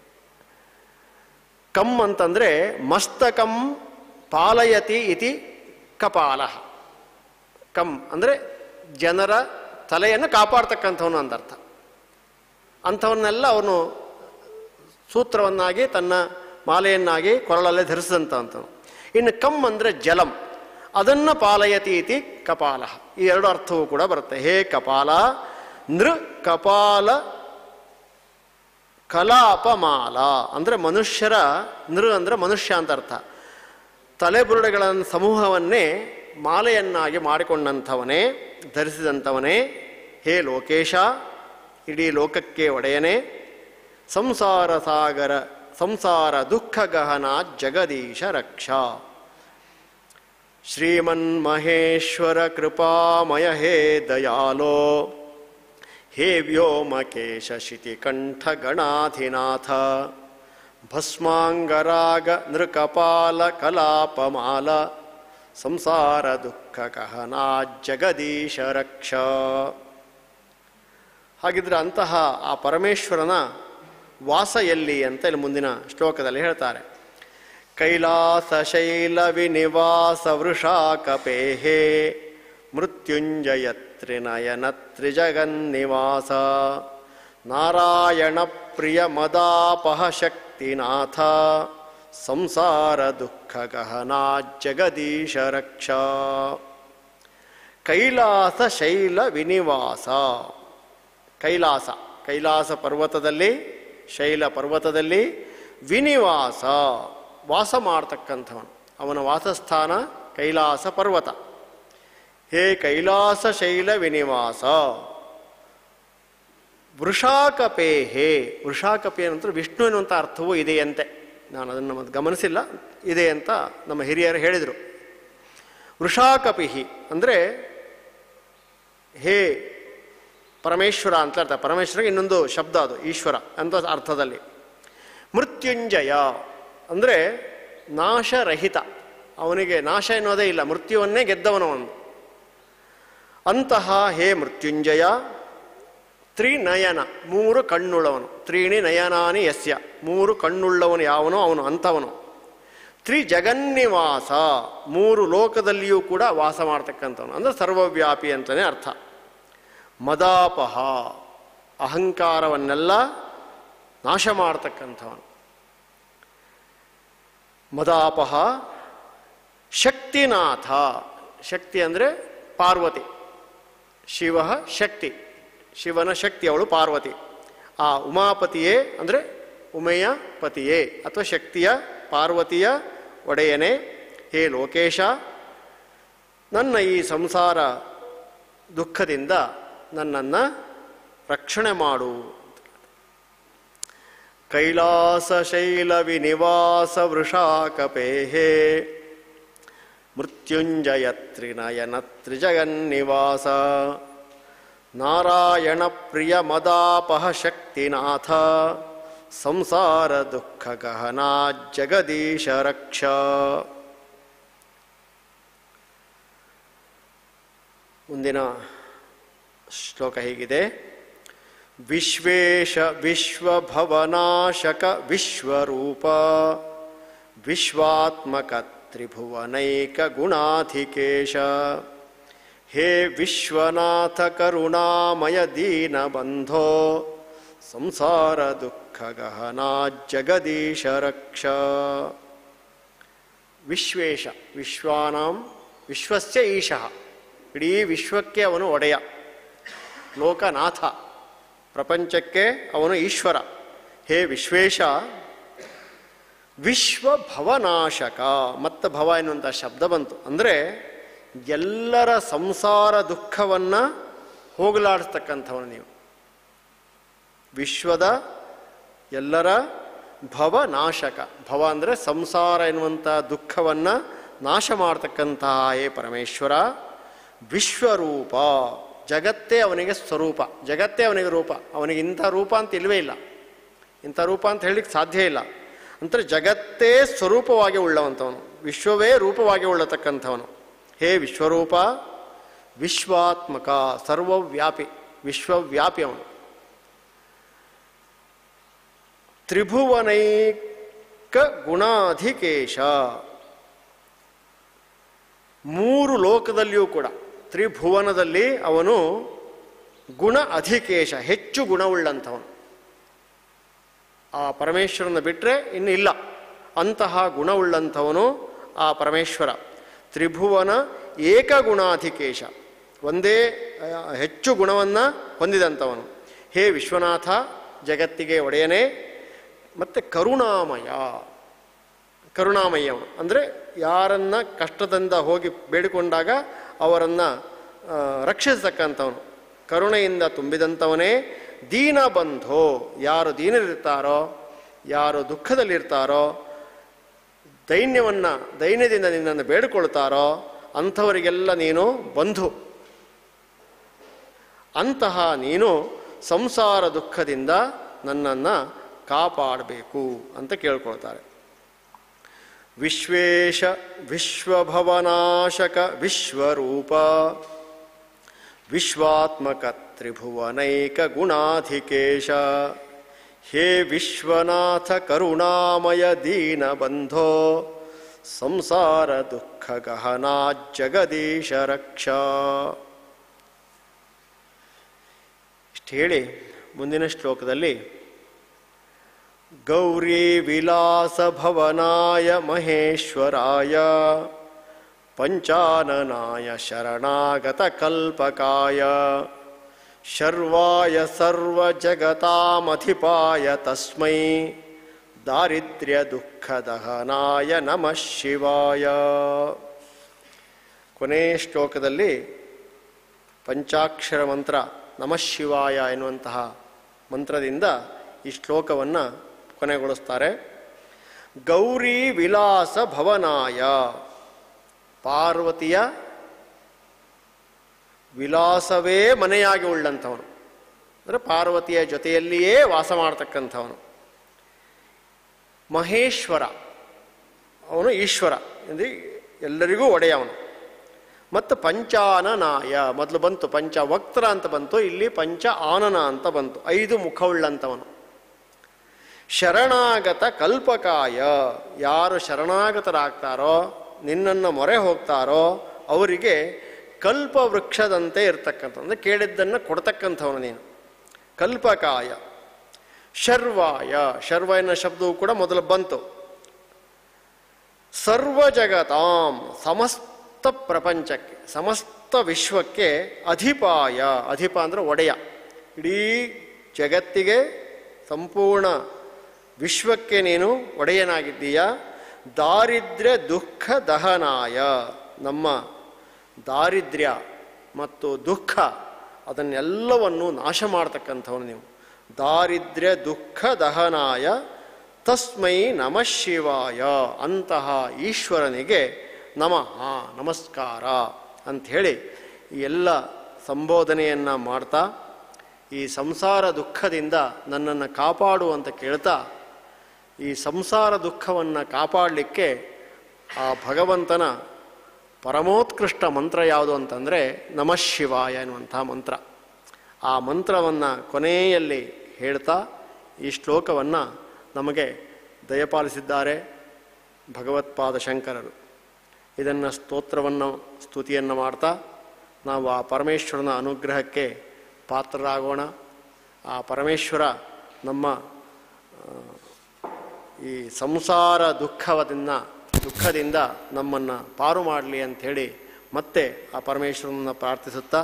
A: ಕಮ್ ಅಂತಂದರೆ ಮಸ್ತಕಂ ಪಾಲಯತಿ ಇತಿ ಕಪಾಲ ಕಮ್ ಅಂದರೆ ಜನರ ತಲೆಯನ್ನು ಕಾಪಾಡ್ತಕ್ಕಂಥವನು ಅಂದರ್ಥ ಅಂಥವನ್ನೆಲ್ಲ ಅವನು ಸೂತ್ರವನ್ನಾಗಿ ತನ್ನ ಮಾಲೆಯನ್ನಾಗಿ ಕೊರಳಲ್ಲೇ ಧರಿಸಿದಂಥವನು ಇನ್ನು ಕಮ್ ಅಂದರೆ ಜಲಂ ಅದನ್ನು ಪಾಲಯತಿ ಇತಿ ಕಪಾಲ ಈ ಎರಡು ಅರ್ಥವೂ ಕೂಡ ಬರುತ್ತೆ ಹೇ ಕಪಾಲ ನೃ ಕಪಾಲ ಕಲಾಪಮಾಲ ಅಂದರೆ ಮನುಷ್ಯರ ನೃ ಅಂದರೆ ಮನುಷ್ಯ ಅಂತ ಅರ್ಥ ತಲೆಬುರುಡೆಗಳ ಸಮೂಹವನ್ನೇ ಮಾಲೆಯನ್ನಾಗಿ ಮಾಡಿಕೊಂಡಂಥವನೇ ಧರಿಸಿದಂಥವನೇ ಹೇ ಲೋಕೇಶ ಇಡೀ ಲೋಕಕ್ಕೆ ಒಡೆಯನೇ ಸಂಸಾರ ಸಾಗರ ಸಂಸಾರ ದುಃಖ ಗಹನ ಜಗದೀಶ ರಕ್ಷಾ ಶ್ರೀಮನ್ಮಹೇಶ್ವರ ಕೃಪಾಮಯ ಹೇ ದಯಾಲೋ ಹೇ ವ್ಯೋಮಕೇಶ ಶಿತಿಕಂಠ ಗಣಾಧಿನಾಥ ಭಸ್ಮಾಂಗರಾಗ ನೃಕಪಾಲ ಕಲಾಪಮಾಲ ಸಂಸಾರ ದುಃಖ ಕಹನಾ ಜಗದೀಶ ರಕ್ಷ ಹಾಗಿದ್ರೆ ಅಂತಹ ಆ ಪರಮೇಶ್ವರನ ವಾಸ ಎಲ್ಲಿ ಅಂತ ಇಲ್ಲಿ ಮುಂದಿನ ಶ್ಲೋಕದಲ್ಲಿ ಹೇಳ್ತಾರೆ ಕೈಲಾಸ ಶೈಲ ವಿನಿವಾಸ ವೃಷಾಕಪೇಹೇ ಮೃತ್ಯುಂಜಯ ತ್ರಿನಯನ ತ್ರಿಜಗನ್ನಿವಾಸ ನಾರಾಯಣ ಪ್ರಿಯ ಮದಾಪಹ ಶಕ್ತಿನಾಥ ಸಂಸಾರ ದುಃಖ ಗಹನಾ ಜಗದೀಶ ರಕ್ಷಾ ಕೈಲಾಸ ಶೈಲ ವಿನಿವಾಸ ಕೈಲಾಸ ಕೈಲಾಸ ಪರ್ವತದಲ್ಲಿ ಶೈಲ ಪರ್ವತದಲ್ಲಿ ವಿನಿವಾಸ ವಾಸ ಮಾಡ್ತಕ್ಕಂಥವನು ಅವನ ವಾಸಸ್ಥಾನ ಕೈಲಾಸ ಪರ್ವತ ಹೇ ಕೈಲಾಸ ಶೈಲ ವಿನಿವಾಸ ವೃಷಾಕಪೇ ಹೇ ವೃಷಾಕಪೆ ನಂತರ ವಿಷ್ಣು ಎನ್ನುವಂಥ ಅರ್ಥವೂ ಇದೆಯಂತೆ ನಾನು ಅದನ್ನು ಮತ್ತೆ ಗಮನಿಸಿಲ್ಲ ಇದೆ ಅಂತ ನಮ್ಮ ಹಿರಿಯರು ಹೇಳಿದರು ವೃಷಾಕಪಿಹಿ ಅಂದರೆ ಹೇ ಪರಮೇಶ್ವರ ಅಂತ ಅರ್ಥ ಪರಮೇಶ್ವರಿಗೆ ಇನ್ನೊಂದು ಶಬ್ದ ಅದು ಈಶ್ವರ ಅಂತ ಅರ್ಥದಲ್ಲಿ ಮೃತ್ಯುಂಜಯ ಅಂದರೆ ನಾಶರಹಿತ ಅವನಿಗೆ ನಾಶ ಎನ್ನುವುದೇ ಇಲ್ಲ ಮೃತ್ಯುವನ್ನೇ ಗೆದ್ದವನು ಅವನು ಅಂತಹ ಹೇ ಮೃತ್ಯುಂಜಯ ತ್ರಿನಯನ ಮೂರು ಕಣ್ಣುಳ್ಳವನು ತ್ರೀಣಿ ನಯನಾನಿ ಯಸ್ಯ ಮೂರು ಕಣ್ಣುಳ್ಳವನು ಯಾವನೋ ಅವನು ಅಂಥವನು ತ್ರಿಜಗನ್ನಿವಾಸ ಮೂರು ಲೋಕದಲ್ಲಿಯೂ ಕೂಡ ವಾಸ ಮಾಡ್ತಕ್ಕಂಥವನು ಅಂದರೆ ಸರ್ವವ್ಯಾಪಿ ಅಂತಲೇ ಅರ್ಥ ಮದಾಪಹ ಅಹಂಕಾರವನ್ನೆಲ್ಲ ನಾಶ ಮಾಡ್ತಕ್ಕಂಥವನು ಮದಾಪಹ ಶಕ್ತಿನಾಥ ಶಕ್ತಿ ಅಂದರೆ ಪಾರ್ವತಿ ಶಿವ ಶಕ್ತಿ ಶಿವನ ಶಕ್ತಿ ಅವಳು ಪಾರ್ವತಿ ಆ ಉಮಾಪತಿಯೇ ಅಂದರೆ ಉಮೆಯ ಪತಿಯೇ ಅಥವಾ ಶಕ್ತಿಯ ಪಾರ್ವತಿಯ ಒಡೆಯನೇ ಹೇ ಲೋಕೇಶ ನನ್ನ ಈ ಸಂಸಾರ ದುಃಖದಿಂದ ನನ್ನನ್ನು ರಕ್ಷಣೆ ಮಾಡು ಕೈಲಾಸ ಶೈಲ ವಿನಿವಾಸ ವೃಷಾಕಪೇಹೇ ಮೃತ್ಯುಂಜಯ ತ್ರಿನಯನ ತ್ರಿಜಗನ್ನಿವಾಸ ನಾರಾಯಣ ಪ್ರಿಯ ಮದಾಪಹ ಶಕ್ತಿನಾಥ ಸಂಸಾರ ದುಃಖ ಗಹನಾ ಜಗದೀಶ ರಕ್ಷ ಮುಂದಿನ ಶ್ಲೋಕ ಹೀಗಿದೆ ವಿಶ್ವೇಶ ವಿಶ್ವಭವನಾಶಕ ವಿಶ್ವರೂಪ ವಿಶ್ವಾತ್ಮಕ ತ್ರಿಭುವನೈಕ ಗುಣಾಧಿಕೇಶ ಹೇ ವಿಶ್ವನಾಥ ಕರುಣಾಮಯ ದೀನಬಂಧೋ ಸಂಸಾರ ದುಃಖ ಗಹನಾ ಜಗದೀಶ ರಕ್ಷ ವಿಶ್ವೇಶ ವಿಶ್ವಾನಾಂ ವಿಶ್ವಸ್ಯ ಈಶಃ ಇಡೀ ವಿಶ್ವಕ್ಕೆ ಅವನು ಒಡೆಯ ಲೋಕನಾಥ ಪ್ರಪಂಚಕ್ಕೆ ಅವನು ಈಶ್ವರ ಹೇ ವಿಶ್ವೇಶ ವಿಶ್ವಭವನಾಶಕ ಮತ್ತು ಭವ ಎನ್ನುವಂಥ ಶಬ್ದ ಬಂತು ಅಂದರೆ ಎಲ್ಲರ ಸಂಸಾರ ದುಃಖವನ್ನು ಹೋಗಲಾಡಿಸ್ತಕ್ಕಂಥವನು ನೀವು ವಿಶ್ವದ ಎಲ್ಲರ ಭವನಾಶಕ ಭವ ಅಂದರೆ ಸಂಸಾರ ಎನ್ನುವಂಥ ದುಃಖವನ್ನು ನಾಶ ಮಾಡ್ತಕ್ಕಂತಹ ಹೇ ಪರಮೇಶ್ವರ ವಿಶ್ವರೂಪ ಜಗತ್ತೇ ಅವನಿಗೆ ಸ್ವರೂಪ ಜಗತ್ತೇ ಅವನಿಗೆ ರೂಪ ಅವನಿಗೆ ಇಂಥ ರೂಪ ಅಂತ ಇಲ್ಲವೇ ಇಲ್ಲ ಇಂಥ ರೂಪ ಅಂತ ಹೇಳಲಿಕ್ಕೆ ಸಾಧ್ಯ ಇಲ್ಲ ಅಂದರೆ ಜಗತ್ತೇ ಸ್ವರೂಪವಾಗಿ ಉಳ್ಳವಂಥವನು ವಿಶ್ವವೇ ರೂಪವಾಗಿ ಉಳ್ಳತಕ್ಕಂಥವನು ಹೇ ವಿಶ್ವರೂಪ ವಿಶ್ವಾತ್ಮಕ ಸರ್ವವ್ಯಾಪಿ ವಿಶ್ವವ್ಯಾಪಿ ಅವನು ತ್ರಿಭುವನೈಕ ಗುಣಾಧಿಕೇಶ ಮೂರು ಲೋಕದಲ್ಲಿಯೂ ಕೂಡ ತ್ರಿಭುವನದಲ್ಲಿ ಅವನು ಗುಣ ಅಧಿಕೇಶ ಹೆಚ್ಚು ಗುಣವುಳ್ಳಂಥವನು ಆ ಪರಮೇಶ್ವರನ ಬಿಟ್ಟರೆ ಇನ್ನು ಇಲ್ಲ ಅಂತಹ ಗುಣವುಳ್ಳಂಥವನು ಆ ಪರಮೇಶ್ವರ ತ್ರಿಭುವನ ಏಕಗುಣಾಧಿಕೇಶ ಒಂದೇ ಆ, ಹೆಚ್ಚು ಗುಣವನ್ನು ಹೊಂದಿದಂಥವನು ಹೇ ವಿಶ್ವನಾಥ ಜಗತ್ತಿಗೆ ಒಡೆಯನೇ ಮತ್ತು ಕರುಣಾಮಯ ಕರುಣಾಮಯ್ಯವನು ಅಂದರೆ ಯಾರನ್ನ ಕಷ್ಟದಿಂದ ಹೋಗಿ ಬೇಡಿಕೊಂಡಾಗ ಅವರನ್ನು ರಕ್ಷಿಸತಕ್ಕಂಥವನು ಕರುಣೆಯಿಂದ ತುಂಬಿದಂಥವನೇ ದೀನ ಬಂಧೋ ಯಾರು ದೀನರಿರ್ತಾರೋ ಯಾರು ದುಃಖದಲ್ಲಿರ್ತಾರೋ ದೈನ್ಯವನ್ನು ದೈನ್ಯದಿಂದ ನಿನ್ನನ್ನು ಬೇಡಿಕೊಳ್ತಾರೋ ಅಂಥವರಿಗೆಲ್ಲ ನೀನು ಬಂಧು ಅಂತಹ ನೀನು ಸಂಸಾರ ದುಃಖದಿಂದ ನನ್ನನ್ನು ಕಾಪಾಡಬೇಕು ಅಂತ ಕೇಳ್ಕೊಳ್ತಾರೆ ವಿಶ್ವೇಶ ವಿಶ್ವಭವನಾಶಕ ವಿಶ್ವರೂಪ ವಿಶ್ವಾತ್ಮಕ ತ್ರಿಭುವನೈಕ ಗುಣಾಧಿಕೇಶ ಹೇ ವಿಶ್ವನಾಥ ಕರುಣಾಮಯ ದೀನಬಂಧೋ ಸಂಸಾರ ದುಃಖ ಗಹನಾ ಜಗದೀಶ ರಕ್ಷಾ ಇಷ್ಟು ಹೇಳಿ ಮುಂದಿನ ಶ್ಲೋಕದಲ್ಲಿ ಗೌರಿ ವಿಲಾಸ ಭವನಾಯ ಮಹೇಶ್ವರಾಯ ಪಂಚಾನನಾಯ ಶರಣಾಗತ ಕಲ್ಪಕಾಯ ಶರ್ವಾಯ ಸರ್ವಜಗತಾಮಧಿಪಾಯ ತಸ್ಮೈ ದಾರಿದ್ರ್ಯ ದುಃಖದಹನಾಯ ನಮಃ ಶಿವಾಯ ಕೊನೆ ಶ್ಲೋಕದಲ್ಲಿ ಪಂಚಾಕ್ಷರ ಮಂತ್ರ ನಮಃ ಶಿವಾಯ ಎನ್ನುವಂತಹ ಮಂತ್ರದಿಂದ ಈ ಶ್ಲೋಕವನ್ನು ಕೊನೆಗೊಳಿಸ್ತಾರೆ ಗೌರಿ ವಿಲಾಸ ಭವನಾಯ ಪಾರ್ವತಿಯ ವಿಲಾಸವೇ ಮನೆಯಾಗಿ ಉಳ್ಳಂಥವನು ಅಂದರೆ ಪಾರ್ವತಿಯ ಜೊತೆಯಲ್ಲಿಯೇ ವಾಸ ಮಾಡತಕ್ಕಂಥವನು ಮಹೇಶ್ವರ ಅವನು ಈಶ್ವರ ಅಂದರೆ ಎಲ್ಲರಿಗೂ ಒಡೆಯವನು ಮತ್ತು ಪಂಚಾನನಾಯ ಮೊದಲು ಬಂತು ಪಂಚ ವಕ್ತ್ರ ಅಂತ ಬಂತು ಇಲ್ಲಿ ಪಂಚ ಆನನ ಅಂತ ಬಂತು ಐದು ಮುಖವುಳ್ಳಂಥವನು ಶರಣಾಗತ ಕಲ್ಪಕಾಯ ಯಾರು ಶರಣಾಗತರಾಗ್ತಾರೋ ನಿನ್ನನ್ನು ಮೊರೆ ಹೋಗ್ತಾರೋ ಅವರಿಗೆ ಕಲ್ಪವೃಕ್ಷದಂತೆ ಇರ್ತಕ್ಕಂಥ ಅಂದರೆ ಕೇಳಿದ್ದನ್ನು ಕೊಡ್ತಕ್ಕಂಥವನು ನೀನು ಕಲ್ಪಕಾಯ ಶರ್ವಾಯ ಶರ್ವ ಎನ್ನೋ ಶಬ್ದವು ಕೂಡ ಮೊದಲು ಬಂತು ಸರ್ವ ಜಗತಾಂ ಸಮಸ್ತ ಪ್ರಪಂಚಕ್ಕೆ ಸಮಸ್ತ ವಿಶ್ವಕ್ಕೆ ಅಧಿಪಾಯ ಅಧಿಪ ಅಂದರೆ ಒಡೆಯ ಇಡೀ ಜಗತ್ತಿಗೆ ಸಂಪೂರ್ಣ ವಿಶ್ವಕ್ಕೆ ನೀನು ಒಡೆಯನಾಗಿದ್ದೀಯ ದಾರಿದ್ರ್ಯ ದುಃಖ ದಹನಾಯ ನಮ್ಮ ದಾರಿದ್ರ್ಯ ಮತ್ತು ದುಃಖ ಅದನ್ನೆಲ್ಲವನ್ನು ನಾಶ ಮಾಡ್ತಕ್ಕಂಥವನು ನೀವು ದಾರಿದ್ರ್ಯ ದುಃಖ ದಹನಾಯ ತಸ್ಮೈ ನಮಃ ಶಿವಾಯ ಅಂತಹ ಈಶ್ವರನಿಗೆ ನಮಃ ನಮಸ್ಕಾರ ಅಂಥೇಳಿ ಈ ಎಲ್ಲ ಸಂಬೋಧನೆಯನ್ನು ಮಾಡ್ತಾ ಈ ಸಂಸಾರ ದುಃಖದಿಂದ ನನ್ನನ್ನು ಕಾಪಾಡು ಅಂತ ಕೇಳ್ತಾ ಈ ಸಂಸಾರ ದುಃಖವನ್ನು ಕಾಪಾಡಲಿಕ್ಕೆ ಆ ಭಗವಂತನ ಪರಮೋತ್ಕೃಷ್ಟ ಮಂತ್ರ ಯಾವುದು ಅಂತಂದರೆ ನಮಃ ಶಿವಾಯ ಎನ್ನುವಂಥ ಮಂತ್ರ ಆ ಮಂತ್ರವನ್ನು ಕೊನೆಯಲ್ಲಿ ಹೇಳ್ತಾ ಈ ಶ್ಲೋಕವನ್ನು ನಮಗೆ ದಯಪಾಲಿಸಿದ್ದಾರೆ ಭಗವತ್ಪಾದ ಶಂಕರರು ಇದನ್ನು ಸ್ತೋತ್ರವನ್ನು ಸ್ತುತಿಯನ್ನು ಮಾಡ್ತಾ ನಾವು ಆ ಪರಮೇಶ್ವರನ ಅನುಗ್ರಹಕ್ಕೆ ಪಾತ್ರರಾಗೋಣ ಆ ಪರಮೇಶ್ವರ ನಮ್ಮ ಆ, ಈ ಸಂಸಾರ ದುಃಖವದಿಂದ ದುಃಖದಿಂದ ನಮ್ಮನ್ನು ಪಾರು ಮಾಡಲಿ ಅಂಥೇಳಿ ಮತ್ತೆ ಆ ಪರಮೇಶ್ವರನನ್ನು ಪ್ರಾರ್ಥಿಸುತ್ತಾ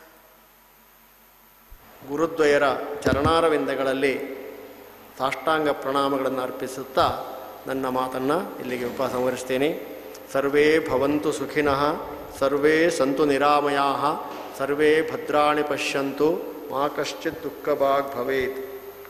A: ಗುರುದ್ವಯರ ಚರಣಾರವಿಂದಗಳಲ್ಲಿ ಸಾಷ್ಟಾಂಗ ಪ್ರಣಾಮಗಳನ್ನು ಅರ್ಪಿಸುತ್ತಾ ನನ್ನ ಮಾತನ್ನು ಇಲ್ಲಿಗೆ ಉಪಸಂಹರಿಸ್ತೇನೆ ಸರ್ವೇ ಭವಂತು ಸುಖಿನಃ ಸರ್ವೇ ಸಂತು ನಿರಾಮಯಾ ಸರ್ವೇ ಭದ್ರಾಣಿ ಪಶ್ಯಂತು ಮಾ ಕಶ್ಚಿತ್ ದುಃಖಭಾಗ್ ಭವೇತ್